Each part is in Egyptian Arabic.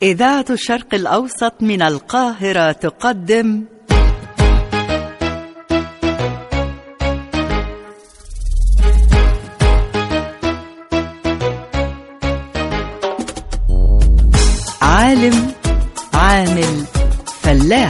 إذاعة الشرق الأوسط من القاهرة تقدم عالم عامل فلاح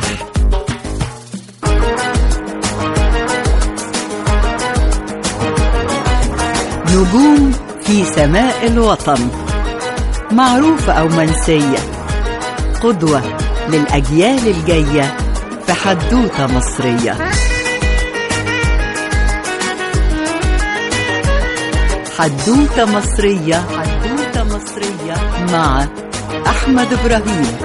نجوم في سماء الوطن معروفة أو منسية قدوة للأجيال الجاية في حدوتة مصرية حدوتة مصرية حدوتة مصرية مع أحمد إبراهيم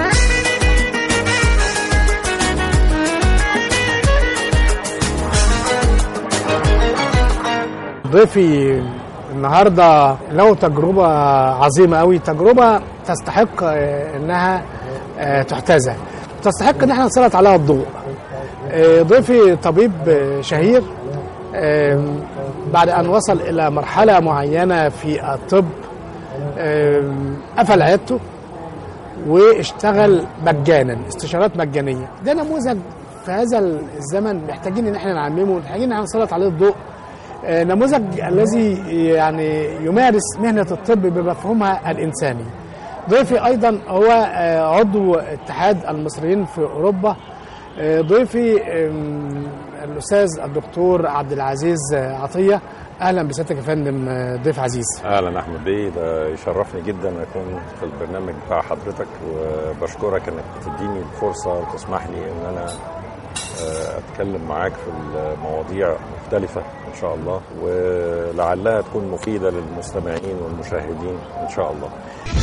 ضيفي النهارده له تجربه عظيمه قوي تجربه تستحق آه، انها آه، تحتذى تستحق ان احنا نسلط عليها الضوء آه، ضيفي طبيب آه، شهير آم، بعد ان وصل الى مرحله معينه في الطب آم، قفل عيادته واشتغل مجانا استشارات مجانيه ده نموذج في هذا الزمن محتاجين ان احنا نعممه محتاجين ان احنا نسلط عليه الضوء آه، نموذج الذي يعني يمارس مهنه الطب بمفهومها الانساني ضيفي ايضا هو آه، عضو اتحاد المصريين في اوروبا آه، ضيفي آم، الاستاذ الدكتور عبد العزيز آه، عطيه اهلا بسيادتك يا فندم آه، ضيف عزيز اهلا احمد بيه ده يشرفني جدا اكون في البرنامج بتاع حضرتك وبشكرك انك بتديني الفرصه وتسمح لي ان انا آه، اتكلم معاك في المواضيع مختلفه ان شاء الله ولعلها تكون مفيده للمستمعين والمشاهدين ان شاء الله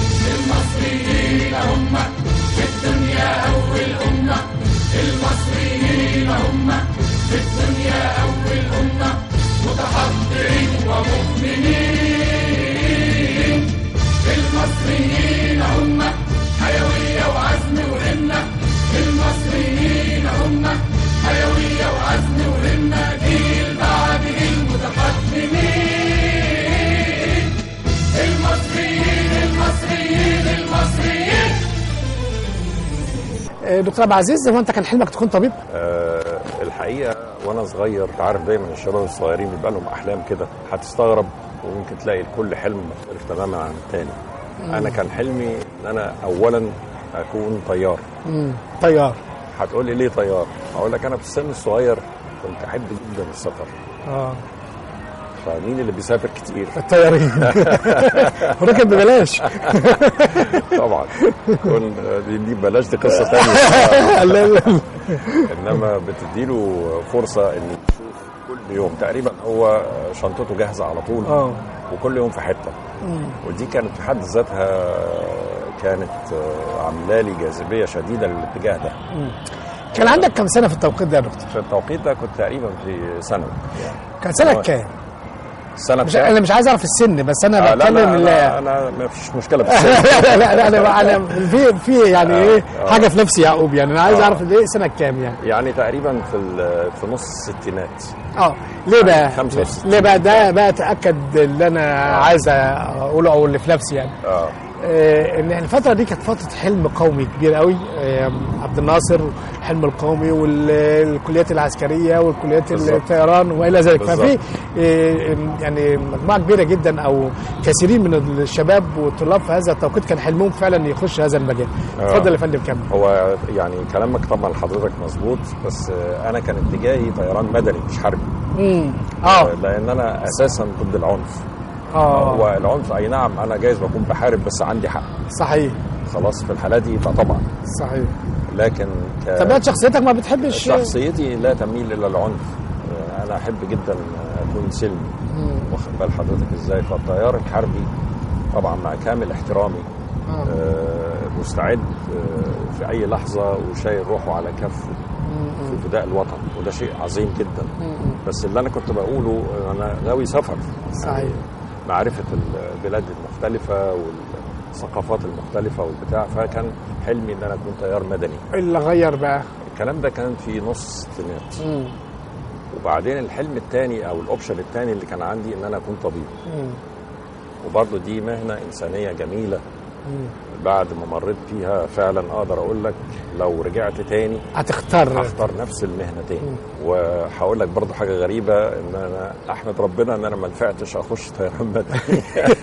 آه، دكتور عبد العزيز هو انت كان حلمك تكون طبيب؟ آه، الحقيقه وانا صغير أنت عارف دايما الشباب الصغيرين بيبقى لهم احلام كده هتستغرب وممكن تلاقي كل حلم مختلف تماما عن التاني انا كان حلمي ان انا اولا اكون طيار مم. طيار هتقول لي ليه طيار؟ هقول لك انا في السن الصغير كنت احب جدا السفر اه فمين اللي بيسافر كتير؟ الطيارين وركب ببلاش طبعا كن دي, دي بلاش دي قصه ثانيه لا لا انما بتديله فرصه ان يشوف كل يوم تقريبا هو شنطته جاهزه على طول اه وكل يوم في حته ودي كانت في حد ذاتها كانت عامله لي جاذبيه شديده للاتجاه ده كان عندك كم سنه في التوقيت ده يا دكتور؟ في التوقيت ده كنت تقريبا في ثانوي كان سنه آه. كام؟ السنه مش انا مش عايز اعرف السن بس انا آه لا بتكلم لا, لا لا انا ما فيش مشكله في السن لا لا لا انا انا في في يعني آه، ايه آه. حاجه في نفسي يعقوب يعني انا عايز آه. اعرف ايه سنه كام يعني يعني تقريبا في ال- في نص الستينات اه ليه بقى 65. ليه بقى ده بقى تاكد اللي انا عايز اقوله او اللي في نفسي يعني اه آه، ان الفتره دي كانت فتره حلم قومي كبير قوي آه، عبد الناصر الحلم القومي والكليات العسكريه والكليات بالظبط. الطيران والى ذلك ففي بالظبط. آه، يعني مجموعه كبيره جدا او كثيرين من الشباب والطلاب في هذا التوقيت كان حلمهم فعلا يخش هذا المجال آه. اتفضل يا فندم كمل هو يعني كلامك طبعا حضرتك مظبوط بس آه، انا كان اتجاهي طيران مدني مش حربي امم اه لان انا اساسا ضد العنف اه هو العنف اي نعم انا جايز بكون بحارب بس عندي حق صحيح خلاص في الحالة دي فطبعا صحيح لكن ك- طبيعه شخصيتك ما بتحبش شخصيتي لا تميل الى العنف آه، انا احب جدا اكون سلمي واخد بال حضرتك ازاي فالطيار الحربي طبعا مع كامل احترامي آه. آه، مستعد آه، في اي لحظه وشايل روحه على كفه في فداء الوطن وده شيء عظيم جدا بس اللي انا كنت بقوله آه، انا غاوي سفر صحيح معرفه البلاد المختلفه والثقافات المختلفه والبتاع فكان حلمي ان انا اكون طيار مدني إيه اللي غير بقى الكلام ده كان في نص الستينات مم. وبعدين الحلم الثاني او الاوبشن الثاني اللي كان عندي ان انا اكون طبيب مم. وبرضه دي مهنه انسانيه جميله بعد ما مريت فيها فعلا اقدر اقول لك لو رجعت تاني هتختار هختار نفس المهنه تاني وهقول لك برضو حاجه غريبه ان انا احمد ربنا ان انا ما نفعتش اخش طيران مدني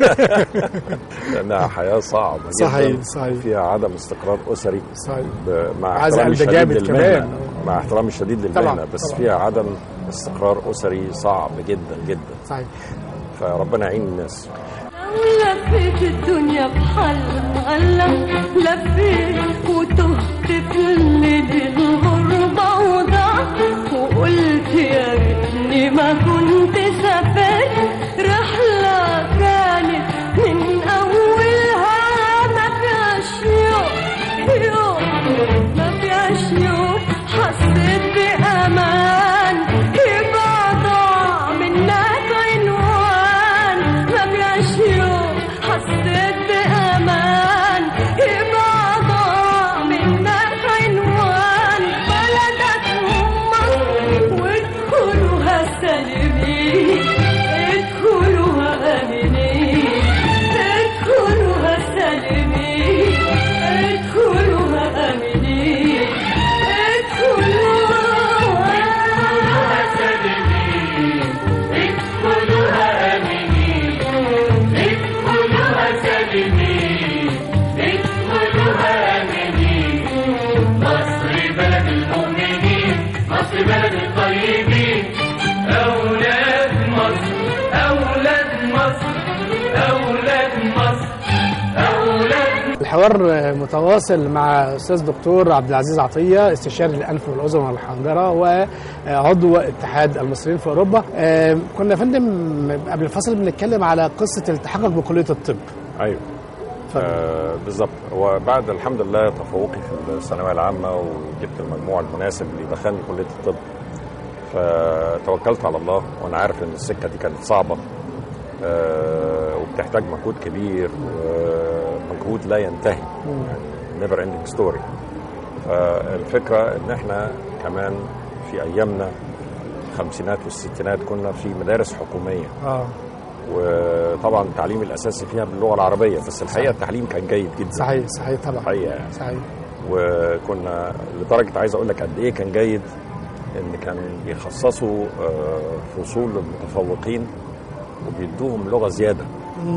لانها حياه صعبه جدا صحيح، صحيح. فيها عدم استقرار اسري صحيح. ب- مع عايز احترامي قلب الشديد جامد للمهنه كمان. مع احترامي الشديد طبعاً، للمهنه بس طبعاً. فيها عدم استقرار اسري صعب جدا جدا صحيح فربنا يعين الناس لفيت الدنيا بحالها هلا لفيت وتهت في الليل الغربة وضعت وقلت يا ريتني ما كنت سافرت رحلة كانت من أولها ما فيهاش يوم يوم ما فيهاش يوم حسيت بأمان يبقى ضاع منك عنوان ما فيهاش يوم حسيت بأمان يبقى ضاع منك عنوان بلدك مصر وادخلوها سالمين ادخلوها آمنين ادخلوها سالمين ادخلوها آمنين ادخلوها سالمين ادخلوها آمنين ادخلوها سالمين ادخلوها آمنين مصر بلد المؤمنين مصر بلد الطيبين أولاد مصر أولاد مصر أولاد مصر أولاد الحوار متواصل مع استاذ دكتور عبد العزيز عطيه استشاري الانف والاذن والحنجره وعضو اتحاد المصريين في اوروبا آه، كنا يا فندم قبل الفصل بنتكلم على قصه التحقك بكليه الطب ايوه اتفضل. آه بالظبط هو بعد الحمد لله تفوقي في الثانويه العامه وجبت المجموع المناسب اللي دخلني كليه الطب فتوكلت على الله وانا عارف ان السكه دي كانت صعبه آه وبتحتاج مجهود كبير ومجهود لا ينتهي يعني نيفر اندنج ستوري فالفكره ان احنا كمان في ايامنا الخمسينات والستينات كنا في مدارس حكوميه اه وطبعا التعليم الاساسي فيها باللغه العربيه بس الحقيقه التحليم كان جيد جدا صحيح صحيح طبعا الحقيقه يعني صحيح وكنا لدرجه عايز اقول لك قد ايه كان جيد ان كان بيخصصوا آه، فصول للمتفوقين وبيدوهم لغه زياده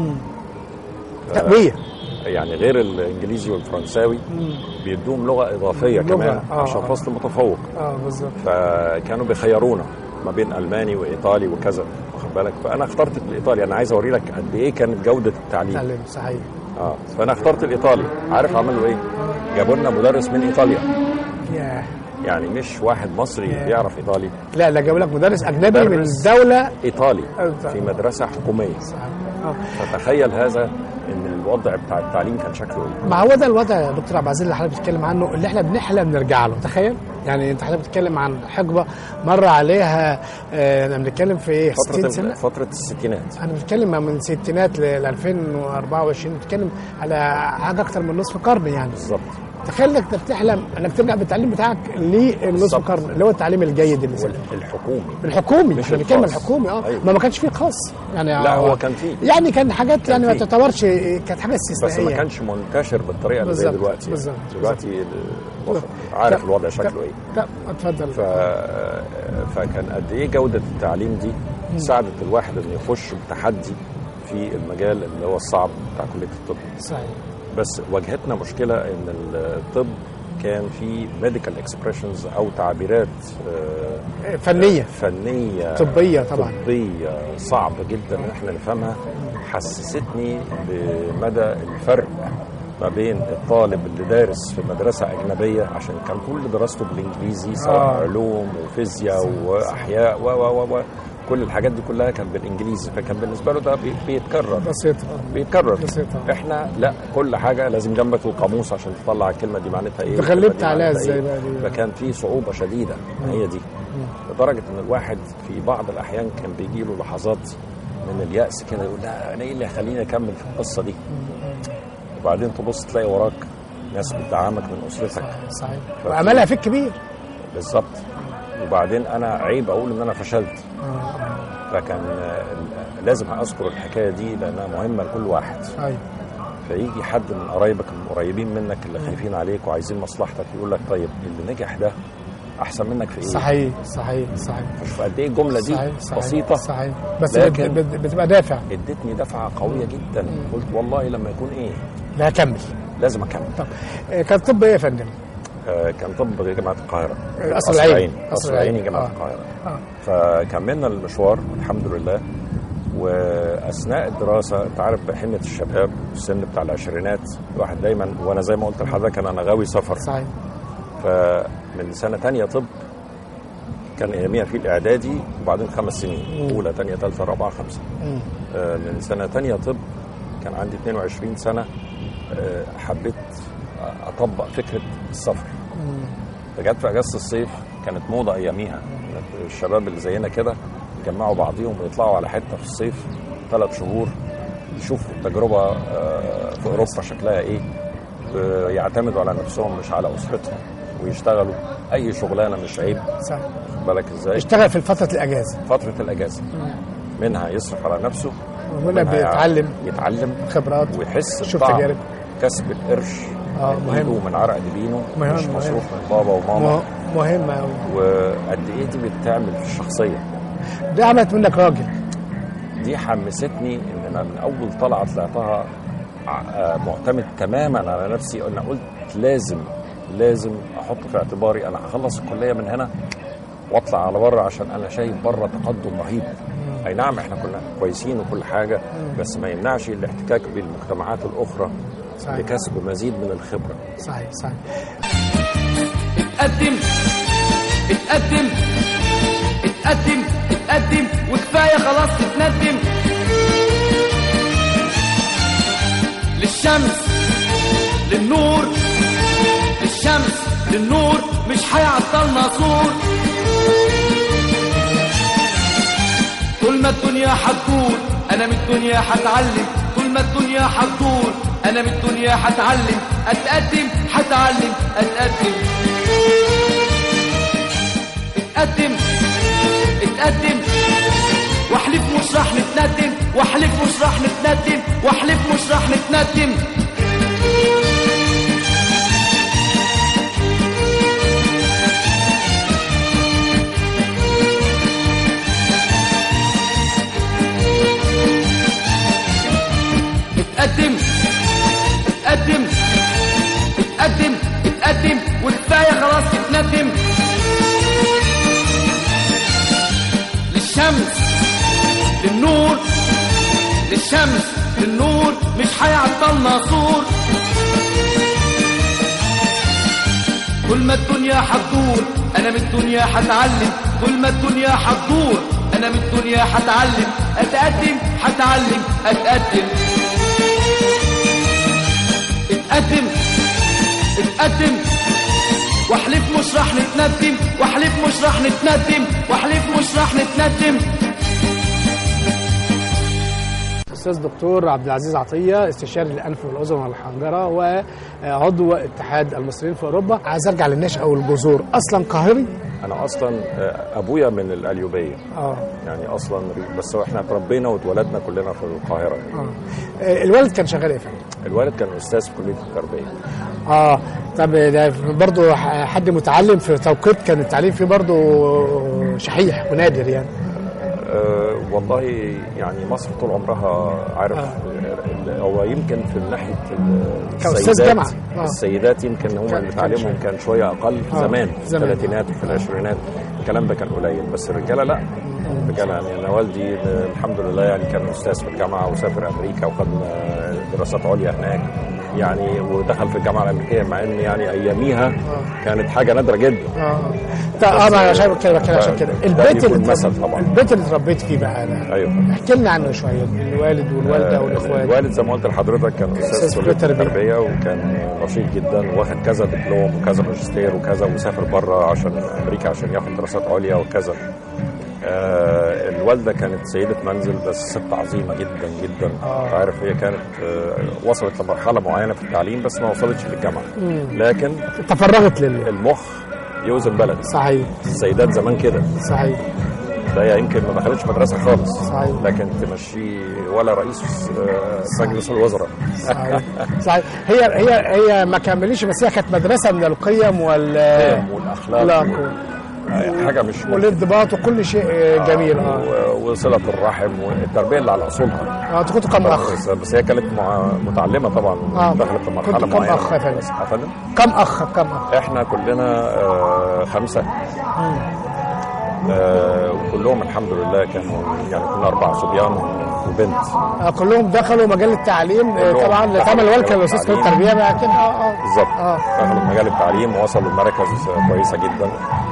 تقويه يعني غير الانجليزي والفرنساوي بيدوهم لغه اضافيه لغة، كمان آه، عشان آه. فصل متفوق اه بالظبط فكانوا بيخيرونا ما بين الماني وايطالي وكذا واخد بالك فانا اخترت الايطالي انا عايز اوري لك قد ايه كانت جوده التعليم تعلم صحيح اه فانا اخترت الايطالي عارف عملوا ايه جابوا لنا مدرس من ايطاليا ياه يعني مش واحد مصري ياه. بيعرف ايطالي لا لا جاب لك مدرس اجنبي من مدرس. دوله ايطالي أيوة. في مدرسه حكوميه صحيح. اه فتخيل هذا ان الوضع بتاع التعليم كان شكله ايه ما هو ده الوضع يا دكتور عبد العزيز اللي حضرتك بتتكلم عنه اللي احنا بنحلم نرجع له تخيل يعني انت حضرتك بتتكلم عن حقبه مر عليها آه، انا بنتكلم في ايه 60 فتره سنه ال- فتره الستينات انا بتكلم من الستينات ل 2024 بتتكلم على حاجه اكتر من نصف قرن يعني بالظبط تخيل انك تحلم انك ترجع بالتعليم بتاعك للنصف بالظبط. قرن اللي هو التعليم الجيد اللي سنة. الحكومي الحكومي مش احنا بنتكلم الخاص. الحكومي اه أيوة. ما ما كانش فيه خاص يعني لا هو كان فيه يعني كان حاجات كان يعني ما فيه. تعتبرش كانت حاجه استثنائيه بس ما كانش منتشر بالطريقه اللي زي بالظبط، دلوقتي بالظبط، دلوقتي ال- عارف الوضع شكله ايه لا اتفضل ف... فكان قد ايه جوده التعليم دي ساعدت الواحد انه يخش بتحدي في المجال اللي هو الصعب بتاع كليه الطب صحيح بس واجهتنا مشكله ان الطب كان في ميديكال اكسبريشنز او تعبيرات آه، فنيه فنيه طبية طبعاً. طبيه صعب جدا ان احنا نفهمها حسستني بمدى الفرق ما بين الطالب اللي دارس في مدرسه اجنبيه عشان كان كل دراسته بالانجليزي سواء آه. علوم وفيزياء واحياء و و و و كل الحاجات دي كلها كانت بالانجليزي فكان بالنسبه له ده بي- بيتكرر بسيطه بيتكرر بسيطة. احنا لا كل حاجه لازم جنبك القاموس عشان تطلع الكلمه دي معناتها ايه تغلبت والكلمة دي عليها معناتها ازاي إيه. بقى دي؟ فكان في صعوبه شديده هي دي لدرجه ان الواحد في بعض الاحيان كان بيجي له لحظات من الياس كده يقول لا انا ايه اللي يخليني اكمل في القصه دي وبعدين تبص تلاقي وراك ناس بتدعمك من اسرتك صحيح وعملها فيك كبير بالظبط وبعدين انا عيب اقول ان انا فشلت فكان آه، لازم اذكر الحكايه دي لانها مهمه لكل واحد ايوه فيجي حد من قرايبك القريبين منك اللي خايفين عليك وعايزين مصلحتك يقول لك طيب اللي نجح ده احسن منك في ايه؟ صحيح صحيح صحيح فشوف قد ايه الجمله دي صحيح صحيح بسيطه صحيح بس لكن- بت- بت- بتبقى دافع ادتني دفعه قويه جدا قلت والله لما يكون ايه لا كمل لازم اكمل طب آه، كان طب ايه يا فندم؟ آه، كان طب جامعه القاهره قصر قصر العيني. العيني قصر قصر العيني العيني. جامعه آه. القاهره آه. فكملنا المشوار الحمد لله واثناء الدراسه انت عارف بحنه الشباب السن بتاع العشرينات الواحد دايما وانا زي ما قلت لحضرتك انا غاوي سفر صحيح فمن سنه تانية طب كان اياميها في الاعدادي وبعدين خمس سنين اولى تانية ثالثه رابعه خمسه مم. آه، من سنه تانية طب كان عندي 22 سنه آه، حبيت اطبق فكره السفر فجت في اجازه الصيف كانت موضه اياميها الشباب اللي زينا كده يجمعوا بعضيهم ويطلعوا على حته في الصيف ثلاث شهور يشوفوا التجربه آه، في اوروبا شكلها ايه آه، يعتمدوا على نفسهم مش على اسرتهم ويشتغلوا اي شغلانه مش عيب صح واخد بالك ازاي اشتغل في فتره الاجازه فتره الاجازه منها يصرف على نفسه ومنها منها بيتعلم يتعلم خبرات ويحس شوف بطعم تجارب. كسب القرش آه، من مهم. ايده ومن عرق جبينه مهم، مش مهم. مصروف من بابا وماما مه- مهمه قوي وقد ايه دي بتعمل في الشخصيه دي عملت منك راجل دي حمستني ان انا من اول طلعه طلعتها ع- آه، معتمد تماما على نفسي انا قلت لازم لازم احط في اعتباري انا هخلص الكليه من هنا واطلع على بره عشان انا شايف بره تقدم رهيب اي نعم احنا كنا كويسين وكل حاجه بس ما يمنعش الاحتكاك بالمجتمعات الاخرى صحيح. لكسب مزيد من الخبره صحيح صحيح اتقدم اتقدم اتقدم اتقدم وكفايه خلاص تتندم للشمس للنور للشمس للنور مش هيعطلنا سور طول ما الدنيا هتدور انا من الدنيا هتعلم طول ما الدنيا هتدور انا من الدنيا هتعلم اتقدم هتعلم اتقدم اتقدم اتقدم واحلف مش راح نتندم واحلف مش راح نتندم واحلف مش راح نتندم اتقدم اتقدم اتقدم اتقدم وكفايه خلاص تتندم للشمس للنور للشمس للنور مش هيعطلنا سور كل ما الدنيا هتدور انا من الدنيا هتعلم كل ما الدنيا هتدور انا من الدنيا هتعلم اتقدم هتعلم اتقدم اتقدم اتقدم واحلف مش راح نتندم واحلف مش راح نتندم واحلف مش راح نتندم استاذ دكتور عبد العزيز عطيه استشاري الانف والاذن والحنجره وعضو اتحاد المصريين في اوروبا عايز ارجع للنشأه والجذور اصلا قاهري انا اصلا آه، ابويا من القليوبيه اه يعني اصلا بس هو احنا اتربينا واتولدنا كلنا في القاهره يعني. اه آه، الوالد كان شغال ايه يا فندم؟ الوالد كان استاذ في كليه التربيه اه طب ده برضه حد متعلم في توقيت كان التعليم فيه برضه شحيح ونادر يعني أه والله يعني مصر طول عمرها عارف آه. ال- هو يمكن في ناحيه ال- كأستاذ السيدات جامعة. آه. السيدات يمكن هم كان- اللي كان تعليمهم شوية. كان شويه اقل في آه، زمان في زمان. الثلاثينات وفي العشرينات الكلام ده كان قليل بس الرجاله لا الرجاله يعني انا والدي آه، الحمد لله يعني كان استاذ في الجامعه وسافر امريكا وخد آه، دراسات عليا هناك يعني ودخل في الجامعه الامريكيه مع ان يعني اياميها كانت حاجه نادره جدا اه طب اه ما عشان كده كده عشان كده ده البيت بيكون اللي مثل اترب- طبعا. البيت اللي اتربيت فيه بقى انا ايوه احكي لنا عنه شويه الوالد والوالده آه، والاخوات الوالد زي ما قلت لحضرتك كان أستاذ استاذ في كليه التربية. التربيه وكان نشيط جدا واخد كذا دبلوم وكذا ماجستير وكذا وسافر بره عشان امريكا عشان ياخد دراسات عليا وكذا آه الوالده كانت سيده منزل بس ست عظيمه جدا جدا آه. انت عارف هي كانت آه وصلت لمرحله معينه في التعليم بس ما وصلتش للجامعه لكن تفرغت لل المخ يوزن بلد صحيح السيدات زمان كده صحيح تلاقيها يمكن ما دخلتش مدرسه خالص صحيح. لكن تمشي ولا رئيس آه، مجلس الوزراء صحيح صحيح هي هي هي ما كملتش بس هي كانت مدرسه من القيم وال القيم والاخلاق الأخلاق آه، حاجه مش والانضباط وكل شيء آه، جميل اه و- وصله الرحم والتربيه اللي على اصولها اه كنت كم اخ بس, بس هي كانت مع- متعلمه طبعا آه. دخلت في مرحله كنت كم معينه أخ يا فندم؟ بس- يا فندم كم اخ كم اخ احنا كلنا آه، خمسه آه، وكلهم الحمد لله كانوا يعني كنا اربع صبيان وبنت آه كلهم دخلوا مجال التعليم آه كلهم طبعا دخلوا لتعمل والكه مجال الاستاذ كان التعليم. التربيه بقى كده اه اه بالظبط آه. دخلوا مجال التعليم ووصلوا لمراكز كويسه جدا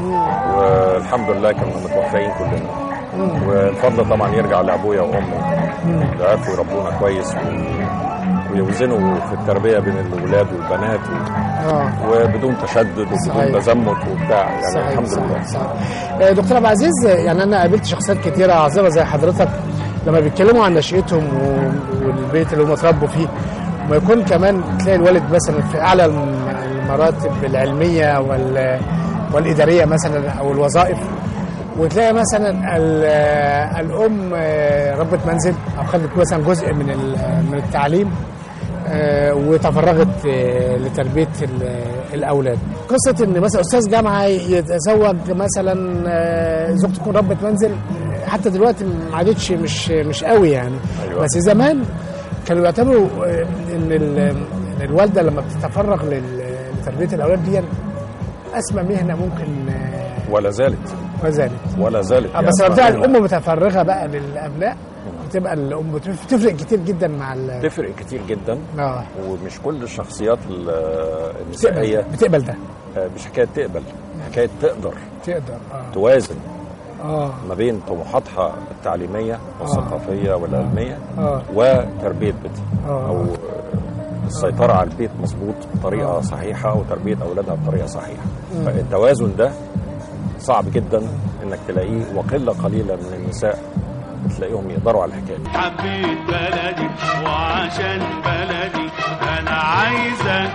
والحمد لله كنا متوفقين كلنا والفضل طبعا يرجع لابويا وامي اللي عرفوا يربونا كويس و- ويوزنوا في التربيه بين الاولاد والبنات و- اه وبدون تشدد صحيح. وبدون تزمت وبتاع يعني صحيح الحمد صحيح لله صحيح. آه، دكتور عبد العزيز آه، يعني انا قابلت شخصيات كتيره عظيمه زي حضرتك لما بيتكلموا عن نشأتهم و- والبيت اللي هم اتربوا فيه وما يكون كمان تلاقي الوالد مثلا في اعلى الم- المراتب العلميه وال والاداريه مثلا او الوظائف وتلاقي مثلا ال- آه، الام آه، ربة منزل او خدت مثلا جزء من ال- من التعليم آه، وتفرغت آه، لتربيه ال- الاولاد قصه ان مثلا استاذ جامعه يتزوج مثلا آه، زوجته تكون ربة منزل آه، حتى دلوقتي ما عادتش مش مش قوي يعني أيوة. بس زمان كانوا يعتبروا آه، ان ال- إن الوالده لما بتتفرغ لل- لتربيه الاولاد دي اسمى مهنه ممكن آه، ولا زالت ما زالت ولا زالت آه، بس يعني لما بتبقى مهنة. الام متفرغه بقى للابناء بتبقى الام بتف- بتفرق كتير جدا مع ال تفرق كتير جدا اه ومش كل الشخصيات ال- بتقبل, النسائيه بتقبل ده آه، مش حكايه تقبل حكايه تقدر تقدر اه توازن اه ما بين طموحاتها التعليميه والثقافيه والعلميه آه. وتربيه بيتها آه. او السيطره على البيت مظبوط بطريقه صحيحه وتربيه اولادها بطريقه صحيحه فالتوازن ده صعب جدا انك تلاقيه وقله قليله من النساء تلاقيهم يقدروا على الحكايه دي حبيت بلدي وعشان بلدي انا عايزك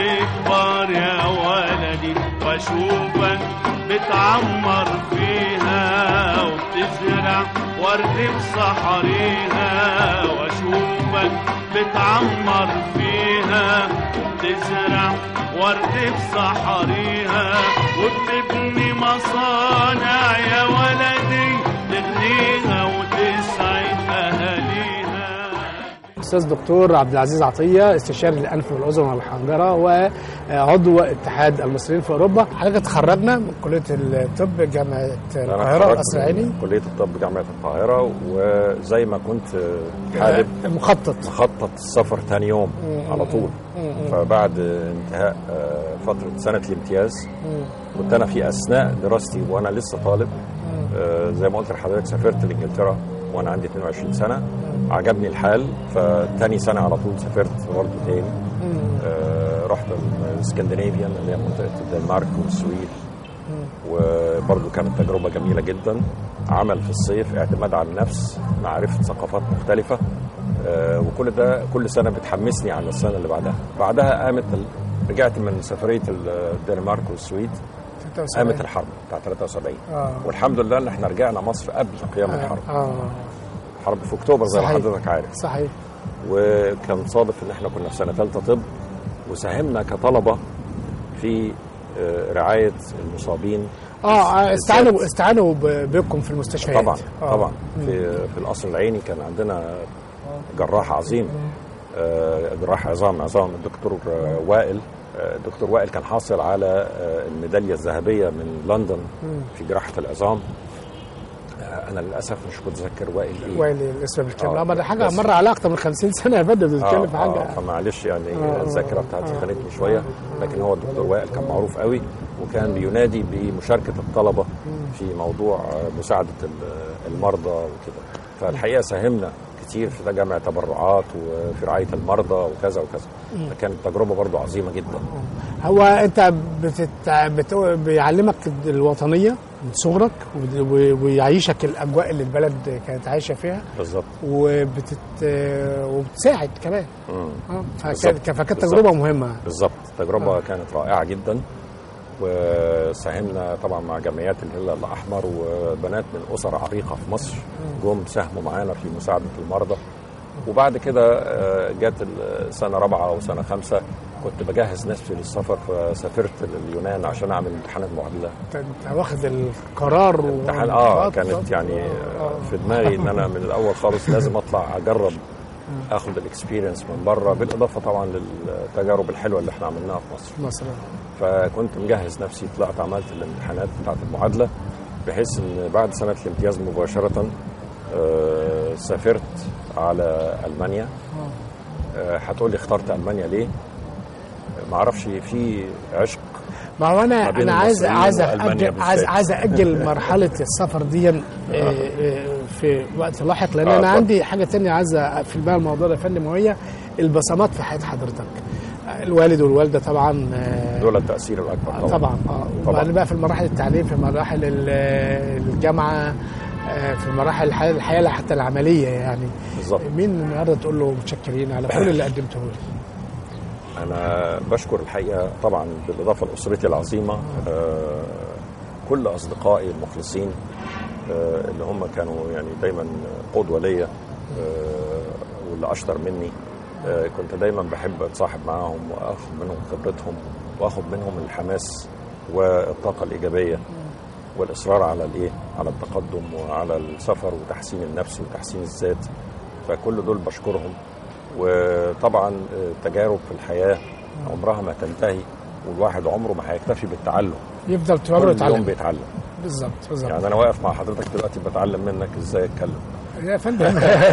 تكبر يا ولدي واشوفك بتعمر فيها وبتزرع ورد في صحريها واشوفك بتعمر فيها وبتزرع ورد في صحريها وبتبني مصانع يا ولدي تغنيها وتسعد اهاليها استاذ دكتور عبد العزيز عطيه استشاري الانف والاذن والحنجره وعضو اتحاد المصريين في اوروبا حضرتك تخرجنا من كليه الطب جامعه أنا القاهره اتخرجت القصر العيني من كليه الطب جامعه القاهره وزي ما كنت حابب مخطط مخطط السفر تاني يوم على طول فبعد انتهاء آه، فترة سنة الامتياز كنت أنا في أثناء دراستي وأنا لسه طالب آه، زي ما قلت لحضرتك سافرت لإنجلترا وأنا عندي 22 سنة عجبني الحال فتاني سنة على طول سافرت برضه تاني آه، رحت الاسكندنافيان اللي هي منطقة الدنمارك والسويد وبرضه كانت تجربة جميلة جدا عمل في الصيف اعتماد على النفس معرفة ثقافات مختلفة آه، وكل ده كل سنة بتحمسني على السنة اللي بعدها بعدها قامت ال- رجعت من سفرية الدنمارك والسويد قامت الحرب بتاع 73 آه. والحمد لله ان احنا رجعنا مصر قبل قيام الحرب اه الحرب في اكتوبر زي ما صحيح. حضرتك عارف صحيح وكان صادف ان احنا كنا في سنه ثالثه طب وساهمنا كطلبه في آه، رعايه المصابين اه استعانوا استعانوا ب- بكم في المستشفيات طبعا آه. طبعا في في القصر العيني كان عندنا جراح عظيم آه، جراح عظام عظام الدكتور آه، وائل آه، الدكتور وائل كان حاصل على آه، الميداليه الذهبيه من لندن في جراحه العظام آه، انا للاسف مش متذكر وائل ايه وائل الاسم بالكامل آه، اه ما ده حاجه بس- مر على اكتر من 50 سنه يا فندم بنتكلم في آه حاجه آه فمعلش يعني آه، الذاكره بتاعتي خانتني شويه لكن هو الدكتور وائل كان معروف قوي وكان بينادي بمشاركه الطلبه في موضوع آه، مساعده ال- المرضى وكده فالحقيقه ساهمنا كتير في تجمع تبرعات وفي رعايه المرضى وكذا وكذا فكانت تجربه برضو عظيمه جدا هو انت بتت... بت... بيعلمك الوطنيه من صغرك وب- و- ويعيشك الاجواء اللي البلد كانت عايشه فيها بالظبط وبتت... وبتساعد كمان مم. اه بالظبط. فكانت فكانت بالظبط. تجربه مهمه بالظبط تجربه كانت رائعه جدا وساهمنا طبعا مع جمعيات الهلال الاحمر وبنات من اسر عريقه في مصر جم ساهموا معانا في مساعده المرضى وبعد كده آه، جت السنه رابعه او سنه خمسه كنت بجهز نفسي للسفر فسافرت لليونان عشان اعمل امتحانات معادله انت انت واخد القرار و- امتحان اه آه، كانت يعني آه، في دماغي ان انا من الاول خالص لازم اطلع اجرب اخد الاكسبيرينس من بره بالاضافه طبعا للتجارب الحلوه اللي احنا عملناها في مصر مصر فكنت مجهز نفسي طلعت عملت الامتحانات بتاعت المعادله بحيث ان بعد سنه الامتياز مباشره آه، سافرت على المانيا آه، هتقول لي اخترت المانيا ليه؟ ما اعرفش في عشق ما هو انا ما بين انا عايز المصريين عايز وألمانيا أجل عايز بالذات. عايز اجل مرحله السفر دي آه، آه، في وقت لاحق لان آه، انا اتفضل. عندي حاجه تانية عايز اقفل بقى الموضوع ده يا فندم وهي البصمات في حياه حضرتك آه، الوالد والوالده طبعا آه، دول التاثير الاكبر آه، طبعا طبعا اه طبعاً. وبعدين بقى في مراحل التعليم في مراحل ال- الجامعه آه، في مراحل الحياه الحياه حتى العمليه يعني بالظبط مين النهارده تقول له متشكرين على كل اللي قدمته لي انا بشكر الحقيقه طبعا بالاضافه لاسرتي العظيمه آه، كل اصدقائي المخلصين آه، اللي هم كانوا يعني دايما قدوه ليا آه، واللي اشطر مني آه، كنت دايما بحب اتصاحب معاهم واخد منهم خبرتهم واخد منهم الحماس والطاقه الايجابيه والاصرار على الايه على التقدم وعلى السفر وتحسين النفس وتحسين الذات فكل دول بشكرهم وطبعا التجارب في الحياه عمرها ما تنتهي والواحد عمره ما هيكتفي بالتعلم يفضل طول كل عمره يوم يتعلم بيتعلم بالظبط بالظبط يعني انا واقف مع حضرتك دلوقتي بتعلم منك ازاي اتكلم يا فندم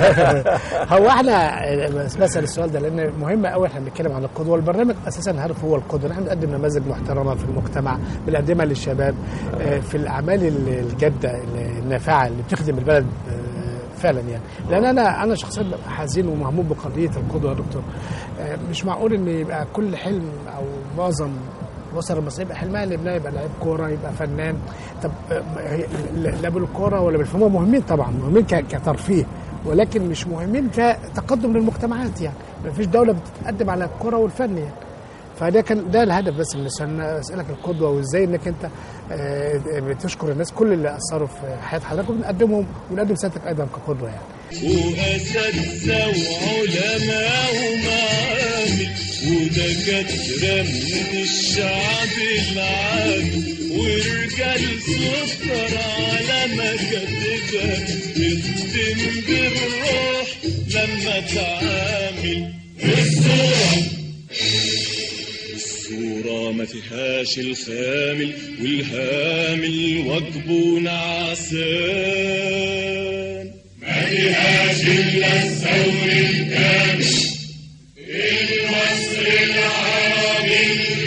هو احنا بس بسال السؤال ده لان مهم قوي احنا بنتكلم عن القدوه والبرنامج اساسا هدف هو القدوه نحن بنقدم نماذج محترمه في المجتمع بنقدمها للشباب آه، في الاعمال ال- الجاده النافعه اللي بتخدم البلد آه، فعلا يعني لان انا انا شخصيا ببقى حزين ومهموم بقضيه القدوه يا دكتور آه، مش معقول ان يبقى كل حلم او معظم الاسر المصريه يبقى حلمها ان ابنها يبقى لعيب كوره يبقى فنان طب آه، هي- لا لا بالكوره ولا بالفن هم مهمين طبعا مهمين ك- كترفيه ولكن مش مهمين كتقدم للمجتمعات يعني ما فيش دوله بتتقدم على الكوره والفن يعني فده كان ده الهدف بس من السنة اسالك القدوه وازاي انك انت آه، بتشكر الناس كل اللي اثروا في حياه حضرتك وبنقدمهم ونقدم سيادتك ايضا كقدوه يعني وأساتذة وعلماء ومعامل ودكاترة من الشعب العامي ورجال سكر على مكاتبها بتخدم بالروح لما تعامل الصورة الصورة ما فيهاش الخامل والهامل واجبه نعسان ما فيهاش إلا الثور الكامل المصر العربي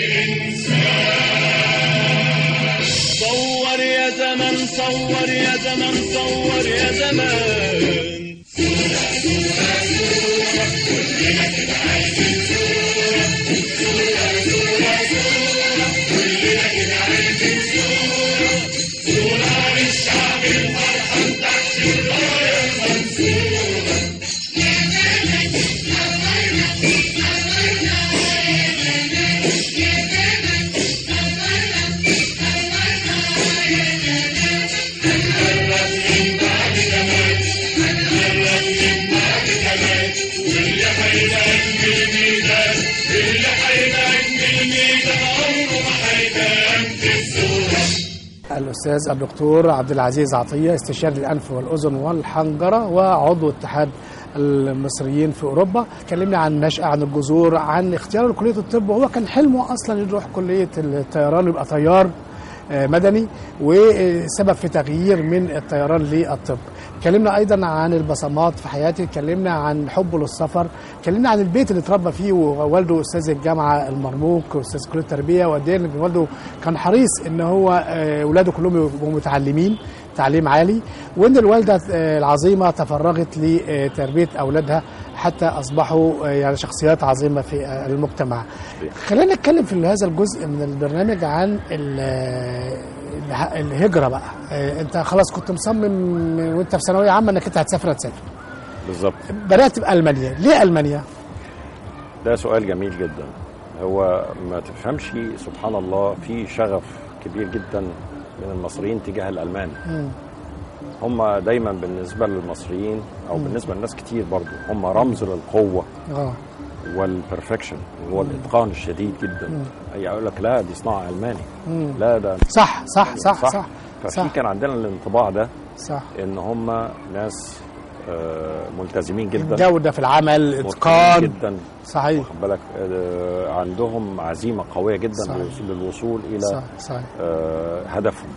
الإنسان صور يا زمن صور يا زمن صور يا زمان الاستاذ الدكتور عبد العزيز عطيه استشاري الانف والاذن والحنجره وعضو اتحاد المصريين في اوروبا اتكلمنا عن النشأة عن الجذور عن اختياره لكليه الطب وهو كان حلمه اصلا يروح كليه الطيران ويبقى طيار آه، مدني وسبب في تغيير من الطيران للطب اتكلمنا ايضا عن البصمات في حياتي اتكلمنا عن حبه للسفر اتكلمنا عن البيت اللي اتربى فيه ووالده استاذ الجامعه المرموق استاذ كليه التربيه وقد ايه إن والده كان حريص ان هو آه، اولاده كلهم يبقوا متعلمين تعليم عالي وان الوالده آه، العظيمه تفرغت لتربيه اولادها حتى اصبحوا آه، يعني شخصيات عظيمه في آه، المجتمع. خلينا نتكلم في هذا الجزء من البرنامج عن ال- اله- الهجره بقى آه، انت خلاص كنت مصمم وانت في ثانويه عامه انك انت هتسافر هتسافر بالظبط بدات بالمانيا ليه المانيا ده سؤال جميل جدا هو ما تفهمش سبحان الله في شغف كبير جدا من المصريين تجاه الالمان هم دايما بالنسبه للمصريين او بالنسبه لناس كتير برضو هم رمز للقوه اه والبرفكشن هو الاتقان الشديد جدا يقول لك لا دي صناعه الماني لا ده صح صح صح صح ففي صح كان عندنا الانطباع ده صح ان هم ناس آه، ملتزمين جدا جودة في العمل متقنين اتقان جدا صحيح واخد بالك آه، عندهم عزيمه قويه جدا صحيح. للوصول- للوصول الى صح صحيح آه، هدفهم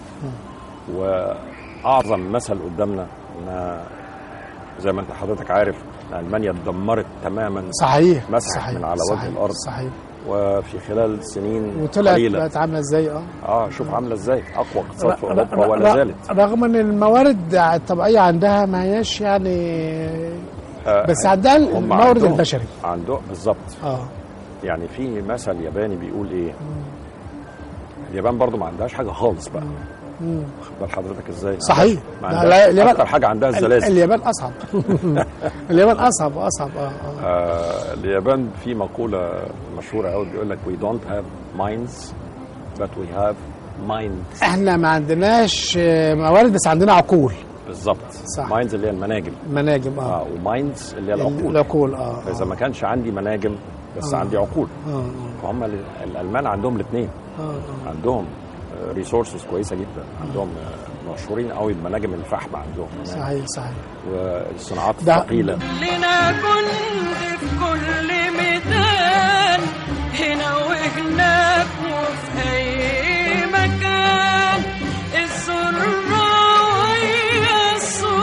واعظم مثل قدامنا ان زي ما انت حضرتك عارف إن المانيا اتدمرت تماما صحيح مسح صحيح من على وجه صحيح الأرض. صحيح وفي خلال سنين وطلعت قليله بقت عامله ازاي اه اه شوف عامله ازاي اقوى اقتصاد في ر- اوروبا ر- ولا ر- زالت رغم ان الموارد الطبيعيه عندها ما هياش يعني آه، بس عندها هم المورد عندهم- البشري عندهم بالظبط اه يعني في مثل ياباني بيقول ايه اليابان برضو ما عندهاش حاجه خالص بقى واخد بال حضرتك ازاي صحيح ما لا، عندهاش لا، اليابان- اكتر حاجه عندها ال- الزلازل اليابان اصعب اليابان اصعب واصعب اه اه آه اليابان في مقولة مشهورة قوي بيقول لك we don't have minds but we have minds احنا ما عندناش آه، موارد بس عندنا عقول بالظبط صح. minds اللي هي المناجم مناجم اه اه ومايندز اللي هي العقول العقول اه فإذا ما كانش عندي مناجم بس آه. عندي عقول اه فهم ال- الألمان عندهم الاثنين اه اه عندهم ريسورسز كويسة جدا عندهم آه، مشهورين قوي بمناجم الفحم عندهم صحيح صحيح والصناعات ده- الثقيلة لنا جند في كل ميدان هنا وهناك وفي أي مكان الزراعية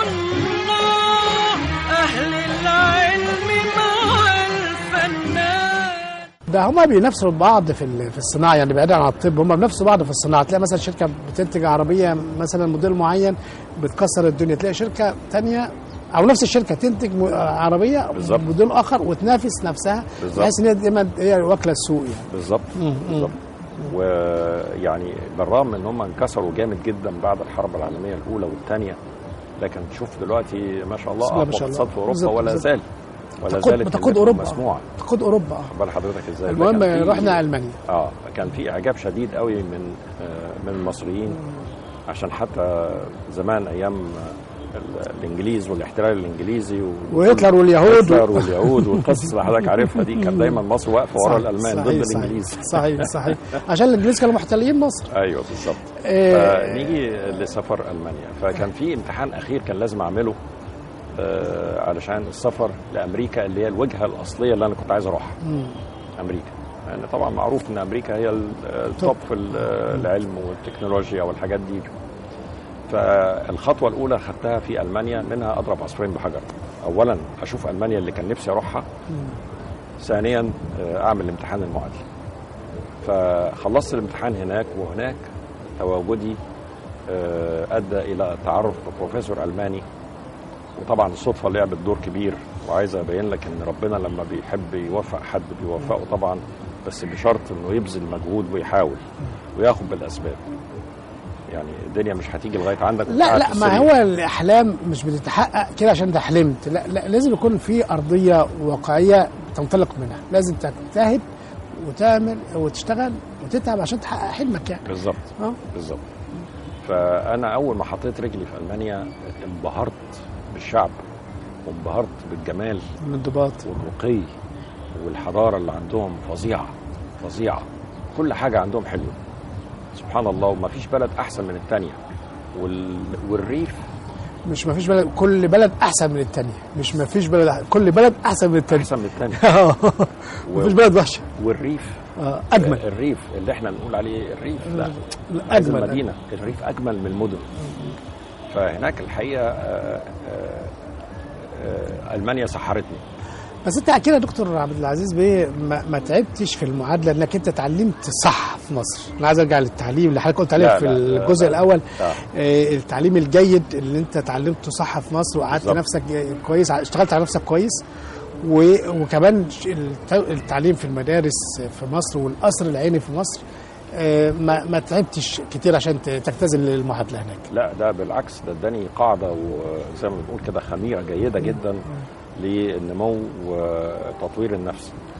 الصناع أهل العلم مع الفنان ده هما بينافسوا بعض في ال- في الصناعه يعني بعيدا عن الطب هما بينافسوا بعض في الصناعه تلاقي مثلا شركه بتنتج عربيه مثلا موديل معين بتكسر الدنيا تلاقي شركه تانية او نفس الشركه تنتج م- عربيه بالظبط. موديل اخر وتنافس نفسها بالظبط. بحيث ان هي دايما هي واكله السوق يعني بالظبط بالظبط ويعني بالرغم ان هم انكسروا جامد جدا بعد الحرب العالميه الاولى والثانيه لكن تشوف دلوقتي ما شاء الله بسم الله اقوى ما شاء الله. اقتصاد في اوروبا بالظبط، ولا بالظبط. زال ولا تقود زالت بتقود كلمتهم اوروبا مسموعه تقود اوروبا خد بال حضرتك ازاي المهم لكن في- رحنا المانيا اه كان في اعجاب شديد قوي من آه، من المصريين عشان حتى زمان ايام ال- الانجليز والاحتلال الانجليزي و- وهتلر واليهود هتلر واليهود والقصص اللي حضرتك عارفها دي كانت دايما مصر واقفه ورا صحيح، الالمان صحيح، ضد صحيح، الانجليز صحيح صحيح عشان الانجليز كانوا محتلين مصر ايوه بالظبط إيه. فنيجي لسفر المانيا فكان في امتحان اخير كان لازم اعمله آه علشان السفر لامريكا اللي هي الوجهه الاصليه اللي انا كنت عايز اروحها امريكا لان يعني طبعا معروف ان امريكا هي ال- التوب في ال- العلم والتكنولوجيا والحاجات دي فالخطوه الاولى خدتها في المانيا منها اضرب عصفورين بحجر اولا اشوف المانيا اللي كان نفسي اروحها ثانيا آه، اعمل امتحان المعادله فخلصت الامتحان هناك وهناك تواجدي آه، ادى الى التعرف ببروفيسور الماني وطبعا الصدفه لعبت دور كبير وعايز ابين لك ان ربنا لما بيحب يوفق حد بيوفقه طبعا بس بشرط انه يبذل مجهود ويحاول وياخد بالاسباب يعني الدنيا مش هتيجي لغايه عندك لا وقاعد لا في ما السرير. هو الاحلام مش بتتحقق كده عشان انت حلمت لا, لا لازم يكون في ارضيه واقعيه تنطلق منها لازم تجتهد وتعمل وتشتغل وتتعب عشان تحقق حلمك يعني بالظبط اه بالظبط فانا اول ما حطيت رجلي في المانيا انبهرت بالشعب وانبهرت بالجمال الانضباط والرقي والحضاره اللي عندهم فظيعه فظيعه كل حاجه عندهم حلوه سبحان الله وما فيش بلد احسن من الثانيه وال... والريف مش ما فيش بلد كل بلد احسن من الثانيه مش ما فيش بلد أح- كل بلد احسن من الثانيه احسن من الثانيه اه ما فيش بلد وحشه والريف آه، اجمل الريف اللي احنا نقول عليه الريف لا لا، عايز أجمل. المدينه الريف اجمل من المدن فهناك الحقيقه آه، آه، آه، المانيا سحرتني بس انت اكيد يا دكتور عبد العزيز بيه ما, ما تعبتش في المعادله انك انت اتعلمت صح في مصر انا عايز ارجع للتعليم اللي حضرتك قلت عليه لا، في لا، لا، الجزء لا. الاول آه. آه التعليم الجيد اللي انت اتعلمته صح في مصر وقعدت بالظبط. نفسك كويس اشتغلت على نفسك كويس و- وكمان ش- الت- التعليم في المدارس في مصر والقصر العيني في مصر آه، ما ما تعبتش كتير عشان ت- تجتاز المعادله هناك لا ده بالعكس ده اداني قاعده وزي ما بنقول كده خميره جيده جدا للنمو وتطوير النفس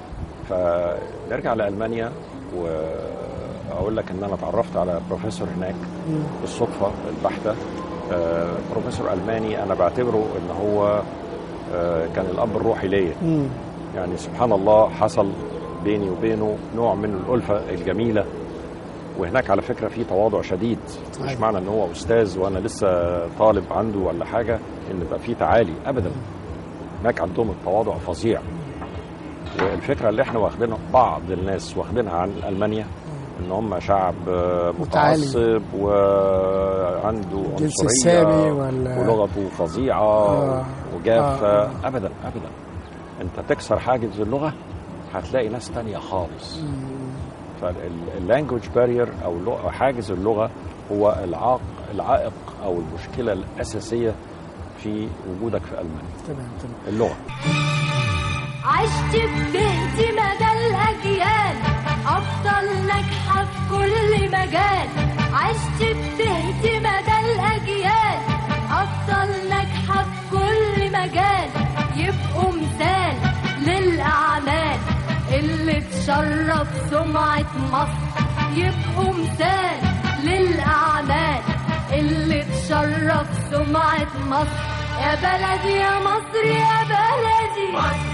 فنرجع لالمانيا واقول لك ان انا اتعرفت على بروفيسور هناك بالصدفه البحته آه، بروفيسور الماني انا بعتبره ان هو آه، كان الاب الروحي ليا مم. يعني سبحان الله حصل بيني وبينه نوع من الألفة الجميلة وهناك على فكرة في تواضع شديد مش صحيح. معنى ان هو أستاذ وأنا لسه طالب عنده ولا حاجة إن يبقى في تعالي أبدا هناك عندهم التواضع فظيع والفكرة اللي احنا واخدينها بعض الناس واخدينها عن ألمانيا ان هم شعب آه، متعالي. متعصب وعنده الجنس عنصرية السامي ولا- ولغته فظيعة آه. وجافة آه. ابدا ابدا انت تكسر حاجز اللغه هتلاقي ناس تانية خالص فاللانجوج بارير او لغة- حاجز اللغه هو العاق العائق او المشكله الاساسيه في وجودك في المانيا تمام تمام اللغه عشت بهت مدى الأجيال أفضل ناجحة في كل مجال عشت بهت مدى الأجيال أفضل ناجحة في كل مجال يبقوا مثال للأعمال اللي تشرف سمعة مصر يبقوا مثال للأعمال اللي تشرف سمعة مصر يا بلدي يا مصر يا بلدي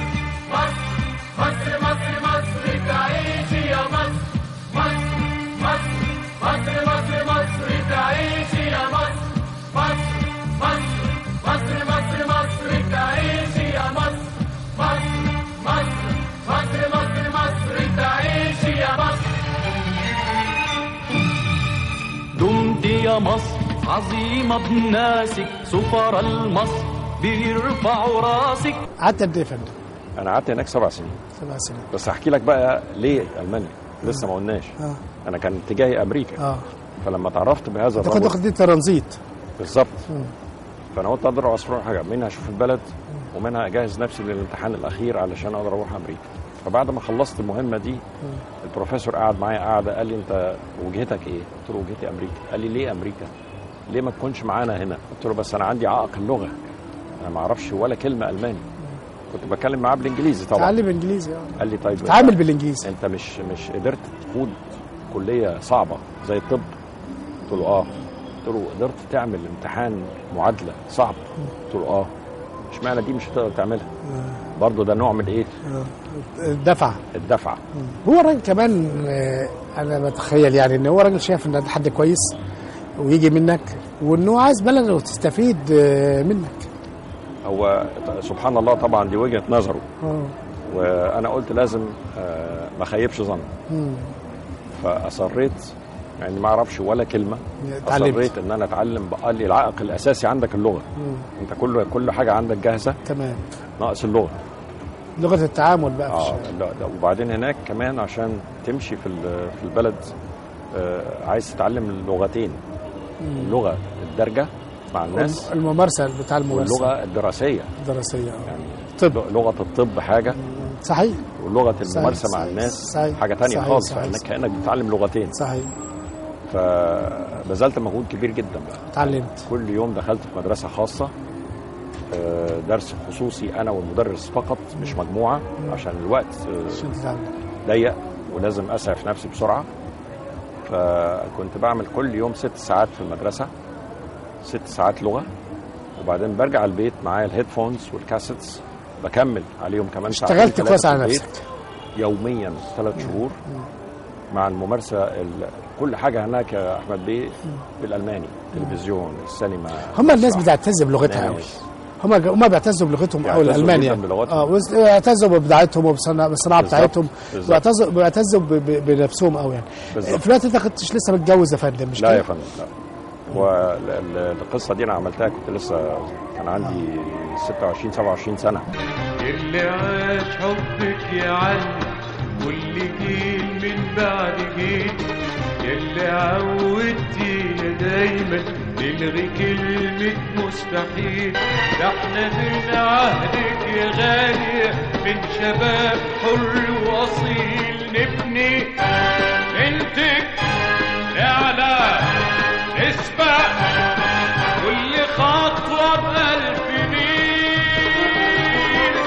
مصر مصر مصر تعيشي يا مصر مصر مصر مصر مصر مصر تعيشي يا مصر مصر مصر مصر مصر مصر تعيشي يا مصر مصر مصر مصر مصر مصر تعيشي يا مصر دمت يا مصر عظيمة بناسك سفر المصر بيرفعوا راسك قعدت قد ايه يا فندم؟ انا قعدت هناك سبع سنين سبع سنين بس هحكي لك بقى ليه المانيا لسه ما قلناش اه انا كان اتجاهي امريكا اه فلما تعرفت بهذا انت كنت الرجل واخد ترانزيت بالظبط مم. فانا قلت اقدر اروح حاجه منها اشوف البلد ومنها اجهز نفسي للامتحان الاخير علشان اقدر اروح امريكا فبعد ما خلصت المهمه دي البروفيسور قعد معايا قعده قال لي انت وجهتك ايه؟ قلت له وجهتي امريكا قال لي ليه امريكا؟ ليه ما تكونش معانا هنا؟ قلت له بس انا عندي عائق اللغه انا ما اعرفش ولا كلمه الماني كنت بتكلم معاه بالانجليزي طبعا تعلم انجليزي اه قال لي طيب تعامل بالانجليزي انت مش مش قدرت تقود كليه صعبه زي الطب قلت له اه قلت له قدرت تعمل امتحان معادله صعب قلت له اه اشمعنى دي مش هتقدر تعملها برضه ده نوع من ايه الدفعه الدفعه هو الراجل كمان آه، انا بتخيل يعني ان هو راجل شايف ان ده حد كويس ويجي منك وان هو عايز بلده وتستفيد آه، منك هو سبحان الله طبعا دي وجهه نظره اه وانا قلت لازم آه، ما اخيبش ظن مم. فاصريت يعني ما اعرفش ولا كلمه اتعلمت. اصريت ان انا اتعلم قال لي العائق الاساسي عندك اللغه انت كل كل حاجه عندك جاهزه تمام ناقص اللغه لغه التعامل بقى في اه الشارع. لا ده وبعدين هناك كمان عشان تمشي في ال- في البلد آه، عايز تتعلم اللغتين اللغه الدارجه مع الناس الممارسه بتاع الممارسه واللغه الدراسيه الدراسيه آه. يعني طب لغه الطب حاجه صحيح ولغه صحيح، الممارسه مع صحيح، الناس صحيح، حاجه تانية صحيح، خالص صحيح، فانك صحيح. كانك بتتعلم لغتين صحيح فبذلت مجهود كبير جدا بقى اتعلمت كل يوم دخلت في مدرسه خاصه آه، درس خصوصي انا والمدرس فقط مش مجموعه عشان الوقت آه، عشان تتعلم ضيق ولازم اسعف نفسي بسرعه فكنت بعمل كل يوم ست ساعات في المدرسه ست ساعات لغه وبعدين برجع البيت معايا الهيدفونز والكاسيتس بكمل عليهم كمان ساعتين اشتغلت ثلاثة كويس في على البيت نفسك يوميا ثلاث شهور مع الممارسه ال... كل حاجه هناك يا احمد بيه بالالماني التلفزيون السينما هم الناس المسرح، بتعتز بلغتها قوي ناس. هم هم بيعتزوا بلغتهم قوي بيعتزوا الالمان جداً يعني بلغتهم. اه وز- بيعتزوا ببضاعتهم وبصناعه بالصناعه بالظبط، بتاعتهم بالظبط. بيعتزوا بيعتزوا ب- ب- بنفسهم قوي يعني بالظبط. في الوقت انت كنتش لسه متجوز يا فندم مش لا كده؟ يا فندم لا والقصه دي انا عملتها كنت لسه كان عندي 26 27 سنه اللي عاش حبك يا علي كل جيل من بعد جيل اللي عودتينا دايما نلغي كلمة مستحيل ده احنا من عهدك يا غالية من شباب حر وأصيل نبني بنتك نعلى نسبق كل خطوة بألف ميل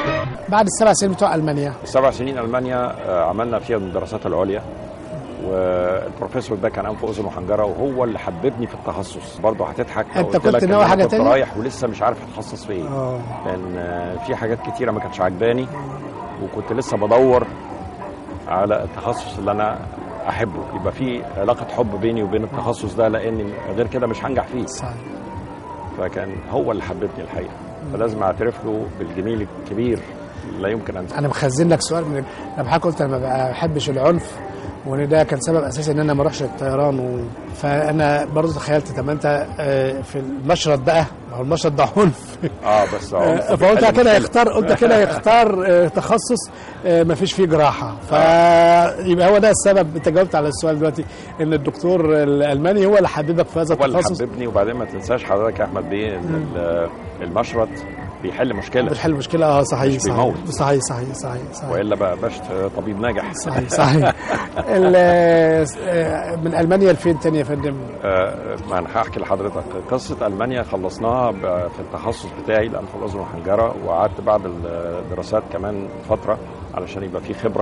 بعد السبع سنين بتوع المانيا السبع سنين المانيا آه، عملنا فيها الدراسات العليا والبروفيسور ده كان انف واذن وحنجره وهو اللي حببني في التخصص برضه هتضحك لو أنت قلت كنت لك إن ناوي أنا حاجة كنت تانية؟ رايح ولسه مش عارف اتخصص في ايه اه لان آه، في حاجات كتيره ما كانتش عجباني وكنت لسه بدور على التخصص اللي انا احبه يبقى في علاقه حب بيني وبين التخصص ده لان غير كده مش هنجح فيه صحيح فكان هو اللي حببني الحقيقه فلازم اعترف له بالجميل الكبير لا يمكن ان انا مخزن لك سؤال من انا حضرتك قلت انا ما بحبش العنف وان ده كان سبب اساسي ان انا ما اروحش الطيران و... فانا برضه تخيلت طب ما انت آه، في المشرط بقى ما هو المشرط ده عنف اه بس عنف آه، فقلت بيحل كده مشكلة. يختار قلت كده يختار آه، تخصص ما فيش فيه جراحه فيبقى هو ده السبب انت جاوبت على السؤال دلوقتي ان الدكتور الالماني هو اللي حببك في هذا هو اللي التخصص حببني وبعدين ما تنساش حضرتك يا احمد بيه ان ال- المشرط بيحل مشكله بتحل مشكله اه صحيح مش صحيح بيموت. صحيح صحيح صحيح, صحيح. والا بقى بشت طبيب ناجح صحيح صحيح ال- آه، من المانيا لفين تاني يا فندم؟ آه، ما انا هحكي لحضرتك قصه المانيا خلصناها ب- في التخصص بتاعي الانف والاذن والحنجره وقعدت بعد الدراسات كمان فتره علشان يبقى في خبره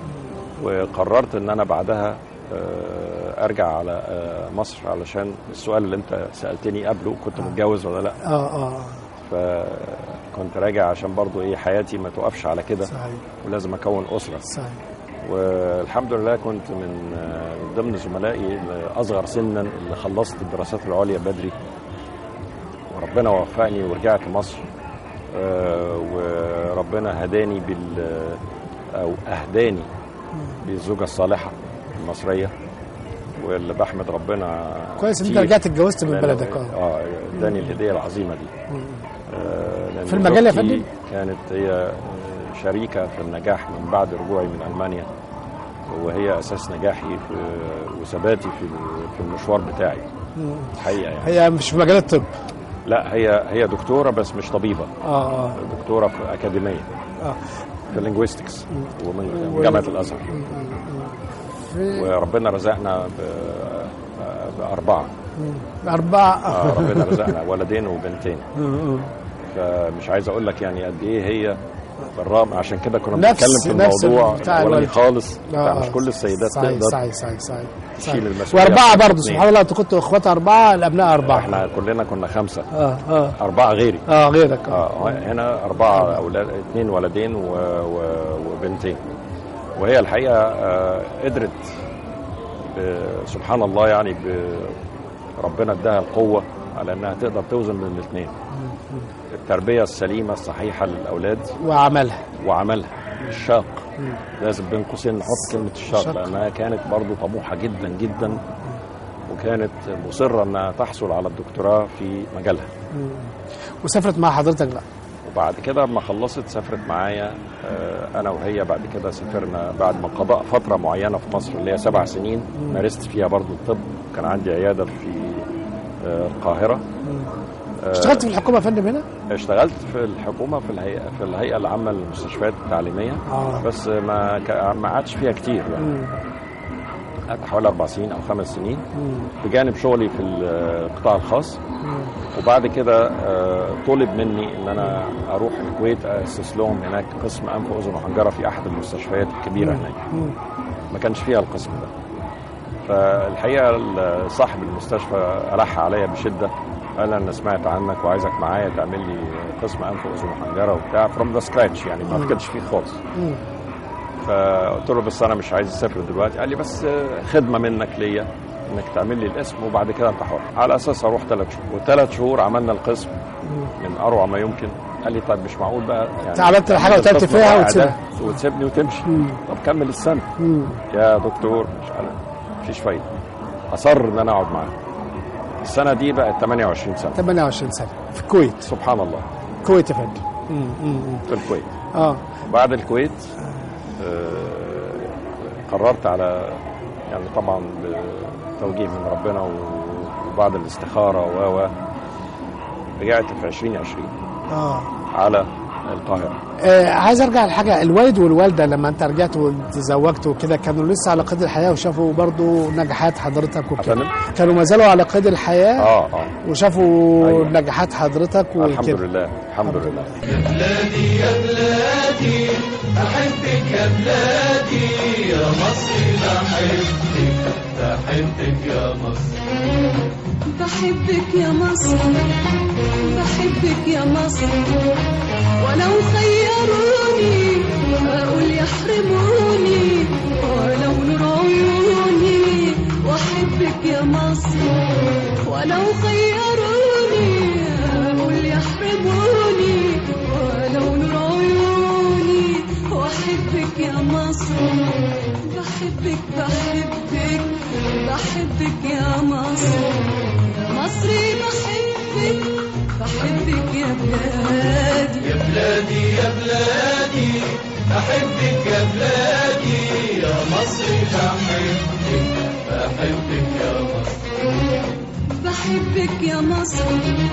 وقررت ان انا بعدها آه، ارجع على آه، مصر علشان السؤال اللي انت سالتني قبله كنت متجوز ولا لا اه اه فكنت راجع عشان برضو ايه حياتي ما توقفش على كده صحيح ولازم اكون اسره صحيح والحمد لله كنت من آه، من ضمن زملائي الاصغر سنا اللي خلصت الدراسات العليا بدري وربنا وفقني ورجعت مصر آه، وربنا هداني بال او اهداني بالزوجه الصالحه المصريه واللي بحمد ربنا كويس ان انت كتير. رجعت اتجوزت من لأن- بلدك اه اه اداني الهديه العظيمه دي آه، لأن في المجال يا زوجتي فندم؟ كانت هي آه، شريكه في النجاح من بعد رجوعي من المانيا وهي اساس نجاحي في وثباتي في في المشوار بتاعي الحقيقه يعني هي مش في مجال الطب لا هي هي دكتوره بس مش طبيبه اه اه دكتوره في اكاديميه اه في اللينجويستكس ومن جامعه الازهر في وربنا رزقنا ب- باربعه أربعة آه ربنا رزقنا ولدين وبنتين فمش عايز اقول لك يعني قد ايه هي بالرغم عشان كده كنا نفس- بنتكلم في نفس الموضوع بتاع الاولاني الوالد. خالص بتاع آه، مش كل السيدات صحيح تقدر صحيح صحيح صحيح تشيل المسؤوليه وأربعة بتاعت برضه الاثنين. سبحان الله أنتوا كنتوا إخوات أربعة الأبناء أربعة احنا كلنا كنا خمسه اه اه اربعه غيري اه غيرك اه اه هنا اربعه اولاد اثنين ولدين و... و... وبنتين وهي الحقيقه آه قدرت ب- سبحان الله يعني ب... ربنا اداها القوه على انها تقدر توزن بين الاثنين التربيه السليمه الصحيحه للاولاد وعملها وعملها الشاق لازم بين قوسين نحط كلمه الشاق الشاق. لانها كانت برضو طموحه جدا جدا وكانت مصره انها تحصل على الدكتوراه في مجالها وسافرت مع حضرتك بقى وبعد كده لما خلصت سافرت معايا آه، انا وهي بعد كده سافرنا بعد ما قضاء فتره معينه في مصر اللي هي سبع سنين مارست فيها برضو الطب كان عندي عياده في آه، القاهره اشتغلت في الحكومة يا فندم هنا؟ اشتغلت في الحكومه في الهيئه في الهيئه العامه للمستشفيات التعليميه آه. بس ما ك- ما عادش فيها كتير يعني قعدت حوالي اربع سنين او خمس سنين بجانب شغلي في القطاع الخاص وبعد كده آه، طلب مني ان انا اروح الكويت اسس لهم هناك قسم انف واذن وحنجره في احد المستشفيات الكبيره هناك ما كانش فيها القسم ده فالحقيقه صاحب المستشفى الح عليا بشده قال انا سمعت عنك وعايزك معايا تعمل لي قسم انف واذن وحنجره وبتاع فروم ذا سكراتش يعني ما فكرتش فيه خالص فقلت له بس انا مش عايز اسافر دلوقتي قال لي بس خدمه منك ليا انك تعمل لي الاسم وبعد كده انت حر على اساس اروح ثلاث شهور وثلاث شهور عملنا القسم من اروع ما يمكن قال لي طيب مش معقول بقى يعني أنت عملت الحاجة تعمل وتعبت القسم فيها الرائع وتسيبها. ده وتسيبني وتمشي طب كمل السنه يا دكتور مش عارف مفيش فايده اصر ان انا اقعد معاه السنه دي بقت 28 سنه 28 سنة في الكويت سبحان الله الكويت يا فندم مم، مم، مم. في الكويت اه بعد الكويت آه، قررت على يعني طبعا بتوجيه من ربنا وبعد الاستخاره و و رجعت في 2020 اه على القاهره آه عايز ارجع لحاجه الوالد والوالده لما انت رجعت وتزوجت وكده كانوا لسه على قيد الحياه وشافوا برضو نجاحات حضرتك وكده أفندم؟ كانوا ما زالوا على قيد الحياه اه اه وشافوا أيوة. نجاحات حضرتك الحمد وكده لله الحمد لله بلادي يا بلادي بحبك يا بلادي يا مصر بحبك بحبك يا مصر بحبك يا مصر بحبك يا مصر ولو خيروني أقول يحرموني ولو نور عيوني وأحبك يا مصر ولو خيروني أقول يحرموني ولو نور عيوني وأحبك يا مصر بحبك بحبك بحبك يا مصر يا مصري بحبك بحبك يا بلادي يا بلادي يا بلادي بحبك يا بلادي يا مصر بحبك بحبك يا مصر بحبك يا مصر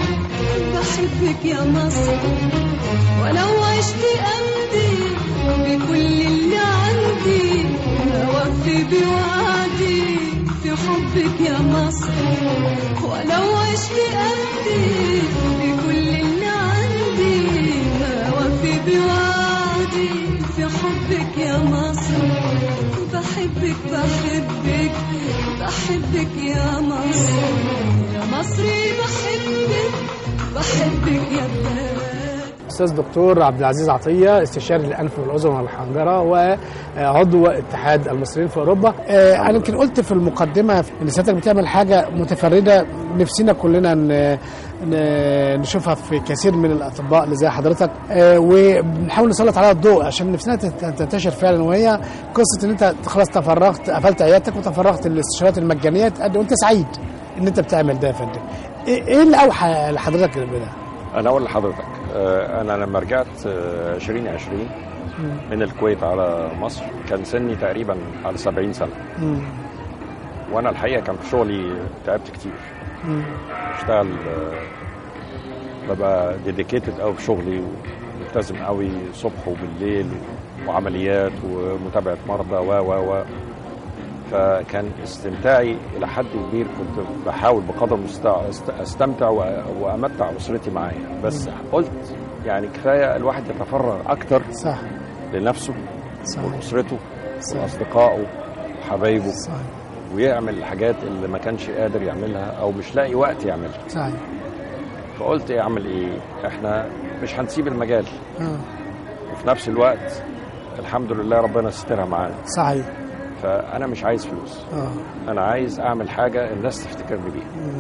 بحبك يا مصر ولو عشت أمضي بكل اللي عندي أوفي بوعدي في حبك يا مصر ولو عشت أمضي بكل اللي عندي أوفي بوعدي في حبك يا مصر بحبك بحبك بحبك يا مصر يا مصري بحبك بحبك يا بلاد استاذ دكتور عبد العزيز عطيه استشاري الانف والاذن والحنجره وعضو اتحاد المصريين في اوروبا آه، انا يمكن قلت في المقدمه ان سيادتك بتعمل حاجه متفرده نفسنا كلنا ن- ن- نشوفها في كثير من الاطباء اللي زي حضرتك آه، وبنحاول نسلط عليها الضوء عشان نفسنا تت- تنتشر فعلا وهي قصه ان انت خلاص تفرغت قفلت عيادتك وتفرغت للاستشارات المجانيه تقدم وانت سعيد ان انت بتعمل ده يا فندم ايه إيه اللي اوحى لحضرتك بده؟ انا اقول لحضرتك آه، انا لما رجعت آه، 2020 من الكويت على مصر كان سني تقريبا على 70 سنه وانا الحقيقه كان في شغلي تعبت كتير بشتغل آه، ببقى ديديكيتد قوي في شغلي وملتزم قوي صبح وبالليل وعمليات ومتابعه مرضى و و و فكان استمتاعي الى حد كبير كنت بحاول بقدر المستطاع است- استمتع و- وامتع اسرتي معايا بس قلت يعني كفايه الواحد يتفرغ اكتر صح لنفسه صح ولاسرته صح. واصدقائه وحبايبه صح ويعمل الحاجات اللي ما كانش قادر يعملها او مش لاقي وقت يعملها صحيح فقلت إيه اعمل ايه احنا مش هنسيب المجال آه. وفي نفس الوقت الحمد لله ربنا سترها معانا صحيح فانا مش عايز فلوس اه انا عايز اعمل حاجه الناس تفتكرني بيها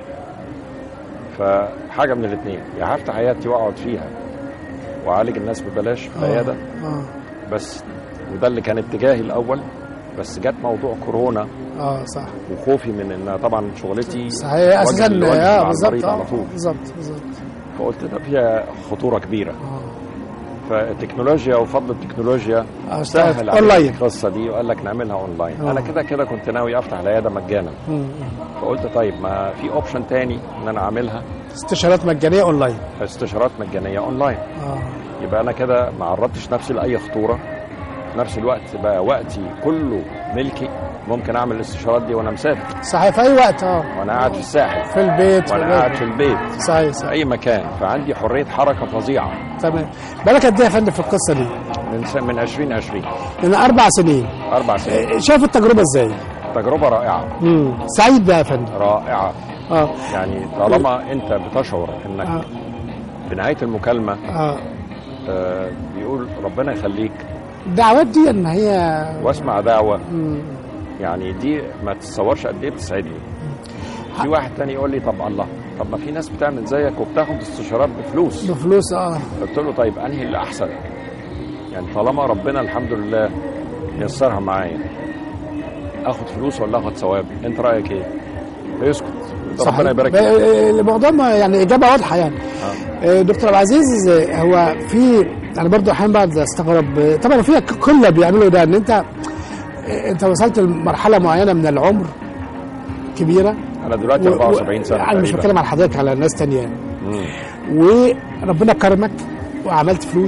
فحاجه من الاثنين يا هفتح عيادتي واقعد فيها واعالج الناس ببلاش في العياده اه بس وده اللي كان اتجاهي الاول بس جت موضوع كورونا اه صح وخوفي من ان طبعا شغلتي صحيح وجه اساسا لوجه اه مع بالظبط المريض على اه طول بالظبط بالظبط فقلت ده فيها خطوره كبيره اه فالتكنولوجيا وفضل التكنولوجيا آه، سهل اشتغلت علينا أونلاين. القصه دي وقال لك نعملها اونلاين آه. انا كده كده كنت ناوي افتح العياده مجانا مم. فقلت طيب ما في اوبشن تاني ان انا اعملها استشارات مجانيه اونلاين استشارات مجانيه اونلاين اه يبقى انا كده ما عرضتش نفسي لاي خطوره في نفس الوقت بقى وقتي كله ملكي ممكن اعمل الاستشارات دي وانا مسافر صحيح في اي وقت اه وانا قاعد في الساحل في البيت وانا قاعد في البيت صحيح في صحيح اي مكان فعندي حريه حركه فظيعه تمام بالك قد ايه يا فندم في القصه دي؟ من س- من 2020 من اربع سنين اربع سنين إيه، شايف التجربه ازاي؟ تجربه رائعه مم. سعيد بقى يا فندم رائعه اه يعني طالما انت بتشعر آه. انك في نهايه المكالمه اه آه بيقول ربنا يخليك الدعوات دي ان هي واسمع دعوه مم. يعني دي ما تتصورش قد ايه بتسعدني في واحد تاني يقول لي طب الله طب ما في ناس بتعمل زيك وبتاخد استشارات بفلوس بفلوس اه قلت له طيب انهي اللي احسن يعني طالما ربنا الحمد لله يسرها معايا اخد فلوس ولا اخد ثواب انت رايك ايه فيسكت قلت ربنا يبارك ب- فيك الموضوع ما يعني اجابه واضحه يعني آه، دكتور عبد العزيز آه، هو في انا برضو احيانا بعد استغرب آه، طبعا في كل بيعملوا ده ان انت آه، انت وصلت لمرحله معينه من العمر كبيره انا دلوقتي 74 سنه انا مش تقريباً. بتكلم عن حضرتك على ناس تانية يعني مم. وربنا كرمك وعملت فلوس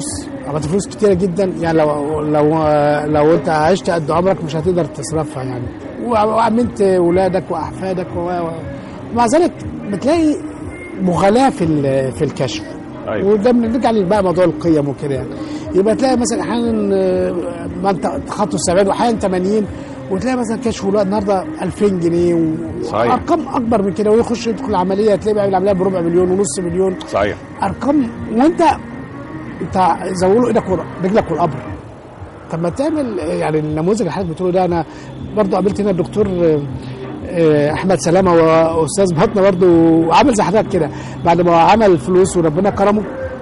عملت فلوس كتيره جدا يعني لو لو لو انت عشت قد عمرك مش هتقدر تصرفها يعني وعملت ولادك واحفادك و و- ومع ذلك بتلاقي مغالاه في ال- في الكشف أيوة. وده بنرجع بقى موضوع القيم وكده يعني يبقى تلاقي مثلا احيانا آه، ما انت تخطوا 70 واحيانا 80 وتلاقي مثلا كشف الولاد النهارده 2000 جنيه و- صحيح. وارقام اكبر من كده ويخش يدخل عمليه تلاقي بيعمل عمليه بربع مليون ونص مليون صحيح ارقام وانت انت زي ما بيقولوا ايدك ورا رجلك والقبر طب ما تعمل يعني النموذج اللي حضرتك بتقوله ده انا برضه قابلت هنا الدكتور آه، آه، احمد سلامه واستاذ بطنه برضه وعمل زي حضرتك كده بعد ما عمل فلوس وربنا كرمه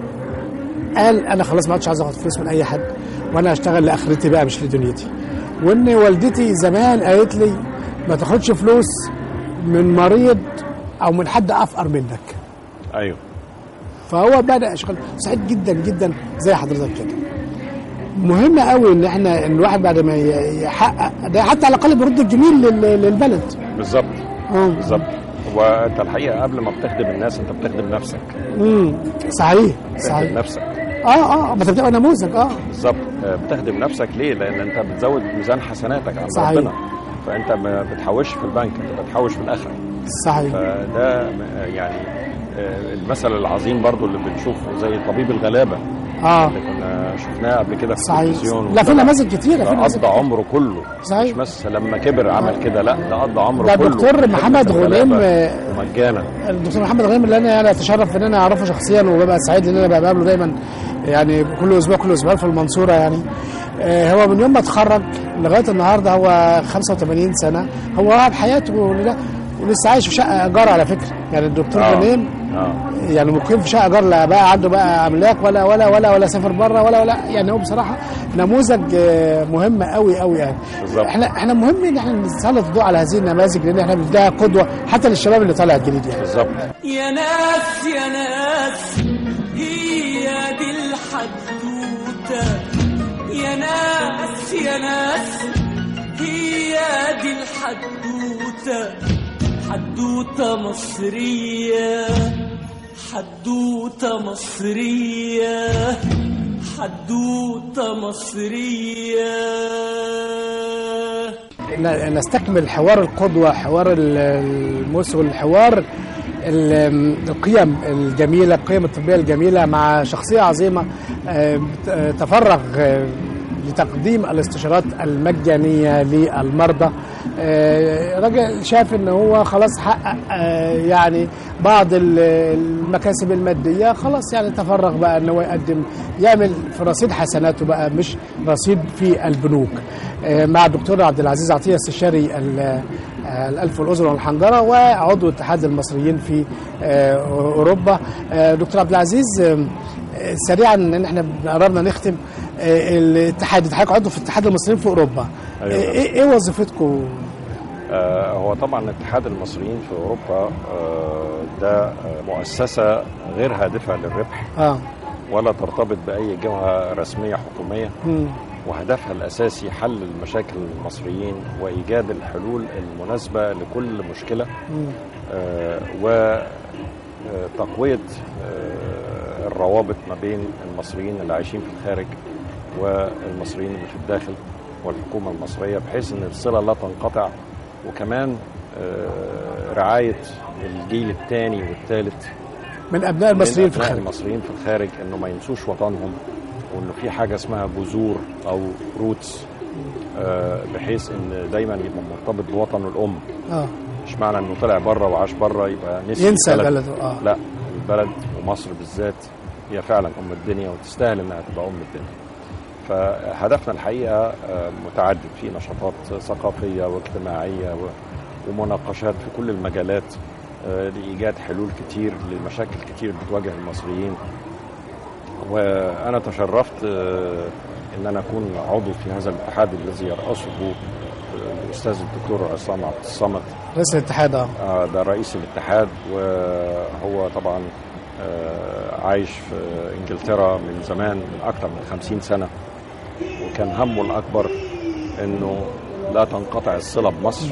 قال انا خلاص ما عادش عايز اخد فلوس من اي حد وانا اشتغل لاخرتي بقى مش لدنيتي وان والدتي زمان قالت لي ما تاخدش فلوس من مريض او من حد افقر منك ايوه فهو بدا اشغال سعيد جدا جدا زي حضرتك كده مهم قوي ان احنا ان الواحد بعد ما ي- يحقق ده حتى على الاقل بيرد الجميل لل- للبلد بالظبط اه بالظبط وانت الحقيقه قبل ما بتخدم الناس انت بتخدم نفسك امم صحيح بتخدم صحيح نفسك اه اه ما انت بتبقى نموذج اه بالظبط آه، بتخدم نفسك ليه؟ لان انت بتزود ميزان حسناتك عند صحيح. ربنا فانت ما بتحوش في البنك انت بتحوش في الاخره صحيح فده م- يعني آه، المثل العظيم برضو اللي بنشوفه زي طبيب الغلابه اه اللي كنا شفناه قبل كده في صحيح التلفزيون لا في نماذج كتيره في ده نماذج قضى عمره كله صحيح. مش بس لما كبر عمل كده لا ده قضى عمره ده كله دكتور في محمد خدمة غنيم، الغلابة آه، ومجانا الدكتور محمد غنيم اللي انا يعني اتشرف ان انا اعرفه شخصيا وببقى سعيد ان انا بقى بقابله دايما يعني كل اسبوع كل اسبوع في المنصوره يعني آه، هو من يوم ما اتخرج لغايه النهارده هو 85 سنه هو قعد حياته لله ولسه عايش في شقه ايجار على فكره يعني الدكتور آه. غنيم اه يعني مقيم في شقه ايجار لا بقى عنده بقى املاك ولا ولا ولا ولا سافر بره ولا ولا يعني هو بصراحه نموذج آه، مهم قوي قوي يعني بالظبط. احنا احنا مهم ان احنا نسلط الضوء على هذه النماذج لان احنا بنديها قدوه حتى للشباب اللي طالع جديد يعني بالظبط يا ناس يا ناس هي دي الحدوتة يا ناس يا ناس هي دي الحدوتة حدوتة مصرية حدوتة مصرية حدوتة مصرية ن- نستكمل حوار القدوة حوار ال- المثل حوار ال- القيم الجميلة القيم الطبية الجميلة مع شخصية عظيمة آه، بت- آه، تفرغ آه، لتقديم الاستشارات المجانية للمرضى آه، راجل شاف ان هو خلاص حقق آه، يعني بعض ال- المكاسب المادية خلاص يعني تفرغ بقى ان هو يقدم يعمل في رصيد حسناته بقى مش رصيد في البنوك آه، مع الدكتور عبد العزيز عطية استشاري ال- آه، الألف والأذن والحنجرة وعضو اتحاد المصريين في آه، أوروبا آه، دكتور عبد العزيز آه، سريعا ان احنا قررنا نختم آه، الاتحاد حضرتك عضو في اتحاد المصريين في اوروبا أيوة. آه، ايه إيه وظيفتكم آه، هو طبعا اتحاد المصريين في اوروبا آه، ده آه، مؤسسه غير هادفه للربح اه ولا ترتبط باي جهه رسميه حكوميه مم. وهدفها الاساسي حل المشاكل المصريين وايجاد الحلول المناسبه لكل مشكله مم. وتقويه الروابط ما بين المصريين اللي عايشين في الخارج والمصريين اللي في الداخل والحكومه المصريه بحيث ان الصله لا تنقطع وكمان آه، رعايه الجيل الثاني والثالث من ابناء المصريين في من أبناء الخارج المصريين في الخارج انه ما ينسوش وطنهم وانه في حاجه اسمها جذور او روتس بحيث ان دايما يبقى مرتبط بوطنه الام اه مش معنى انه طلع بره وعاش بره يبقى نسي ينسى البلد. بلده اه لا البلد ومصر بالذات هي فعلا ام الدنيا وتستاهل انها تبقى ام الدنيا فهدفنا الحقيقه آه، متعدد في نشاطات ثقافيه واجتماعيه و- ومناقشات في كل المجالات آه، لايجاد حلول كتير لمشاكل كتير بتواجه المصريين وانا تشرفت آه، ان انا اكون عضو في هذا الاتحاد الذي يرأسه آه، الاستاذ الدكتور عصام عبد الصمد رئيس الاتحاد اه آه، ده رئيس الاتحاد وهو طبعا آه، عايش في انجلترا من زمان من اكثر من خمسين سنه وكان همه الاكبر انه لا تنقطع الصله بمصر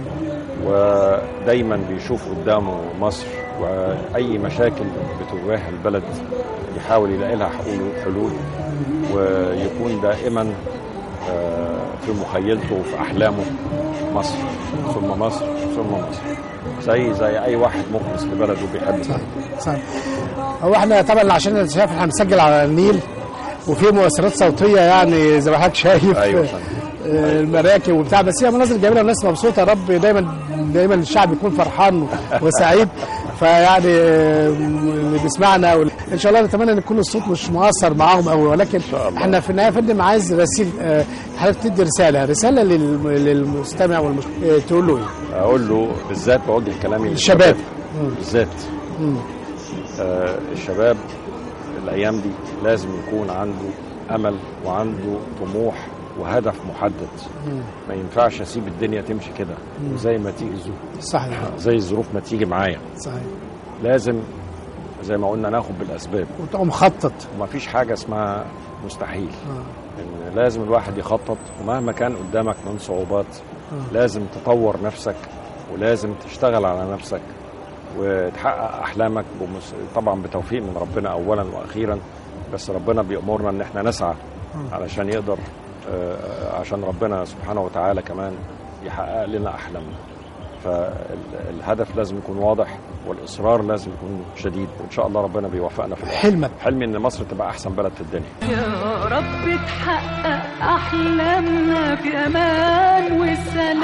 ودايما بيشوف قدامه مصر واي مشاكل بتواجه البلد يحاول يلاقي لها حلول- حلول ويكون دائما آه، في مخيلته وفي احلامه مصر ثم مصر ثم مصر زي زي اي واحد مخلص لبلده بيحب بلده صحيح. هو احنا طبعا عشان انت شايف احنا بنسجل على النيل وفي مؤثرات صوتيه يعني زي ما حضرتك شايف أيوة فندم. آه، المراكب وبتاع بس هي مناظر جميله والناس مبسوطه يا رب دايما دايما الشعب يكون فرحان وسعيد فيعني آه، اللي بيسمعنا وال- ان شاء الله نتمنى ان يكون الصوت مش مؤثر معاهم قوي ولكن شاء الله. احنا في النهايه يا فندم عايز رسيل آه، حضرتك تدي رساله رساله للم- للمستمع والمش... آه، تقول له ايه؟ اقول له بالذات بوجه كلامي الشباب. بالذات آه الشباب الايام دي لازم يكون عنده امل وعنده طموح وهدف محدد ما ينفعش اسيب الدنيا تمشي كده زي ما تيجي الظروف صحيح زي الظروف ما تيجي معايا صحيح لازم زي ما قلنا ناخد بالاسباب وتقوم مخطط وما فيش حاجه اسمها مستحيل ان لازم الواحد يخطط ومهما كان قدامك من صعوبات لازم تطور نفسك ولازم تشتغل على نفسك وتحقق احلامك بمس... طبعا بتوفيق من ربنا اولا واخيرا بس ربنا بيامرنا ان احنا نسعى علشان يقدر آه، عشان ربنا سبحانه وتعالى كمان يحقق لنا احلامنا فالهدف لازم يكون واضح والاصرار لازم يكون شديد وان شاء الله ربنا بيوفقنا في الآخر. حلمك حلمي ان مصر تبقى احسن بلد في الدنيا يا رب تحقق أحلامنا في أمان والسلام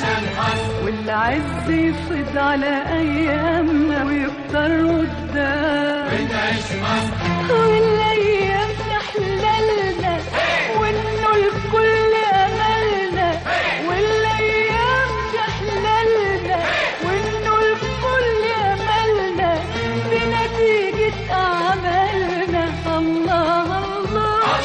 والعز يفض على أيامنا ويكتر قدام والأيام تحللنا وإنه الكل أملنا والأيام تحللنا وإنه الكل أملنا بنتيجة أعمالنا الله الله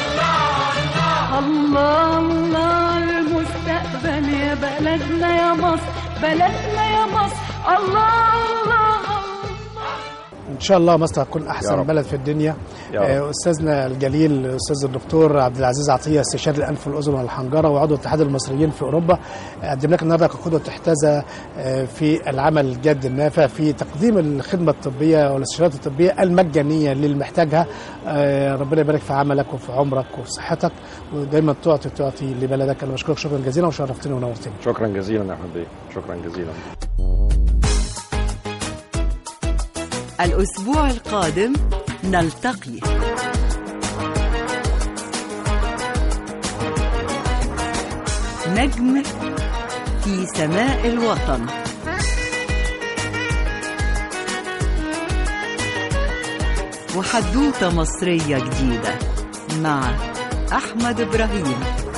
الله الله المستقبل يا بلدنا يا مصر بلدنا يا مصر الله الله الله ان شاء الله مصر هتكون يا احسن رب. بلد في الدنيا يا رب. آه، استاذنا الجليل استاذ الدكتور عبد العزيز عطيه استشاري الانف والاذن والحنجره وعضو اتحاد المصريين في اوروبا قدم لك النهارده كقدوه تحتذى آه، في العمل الجاد النافع في تقديم الخدمه الطبيه والاستشارات الطبيه المجانيه للي محتاجها آه، ربنا يبارك في عملك وفي عمرك وفي صحتك ودايما تعطي تعطي لبلدك انا بشكرك شكرا جزيلا وشرفتني ونورتني شكرا جزيلا يا احمد بيه شكرا جزيلا الأسبوع القادم نلتقي نجم في سماء الوطن وحدوتة مصرية جديدة مع أحمد إبراهيم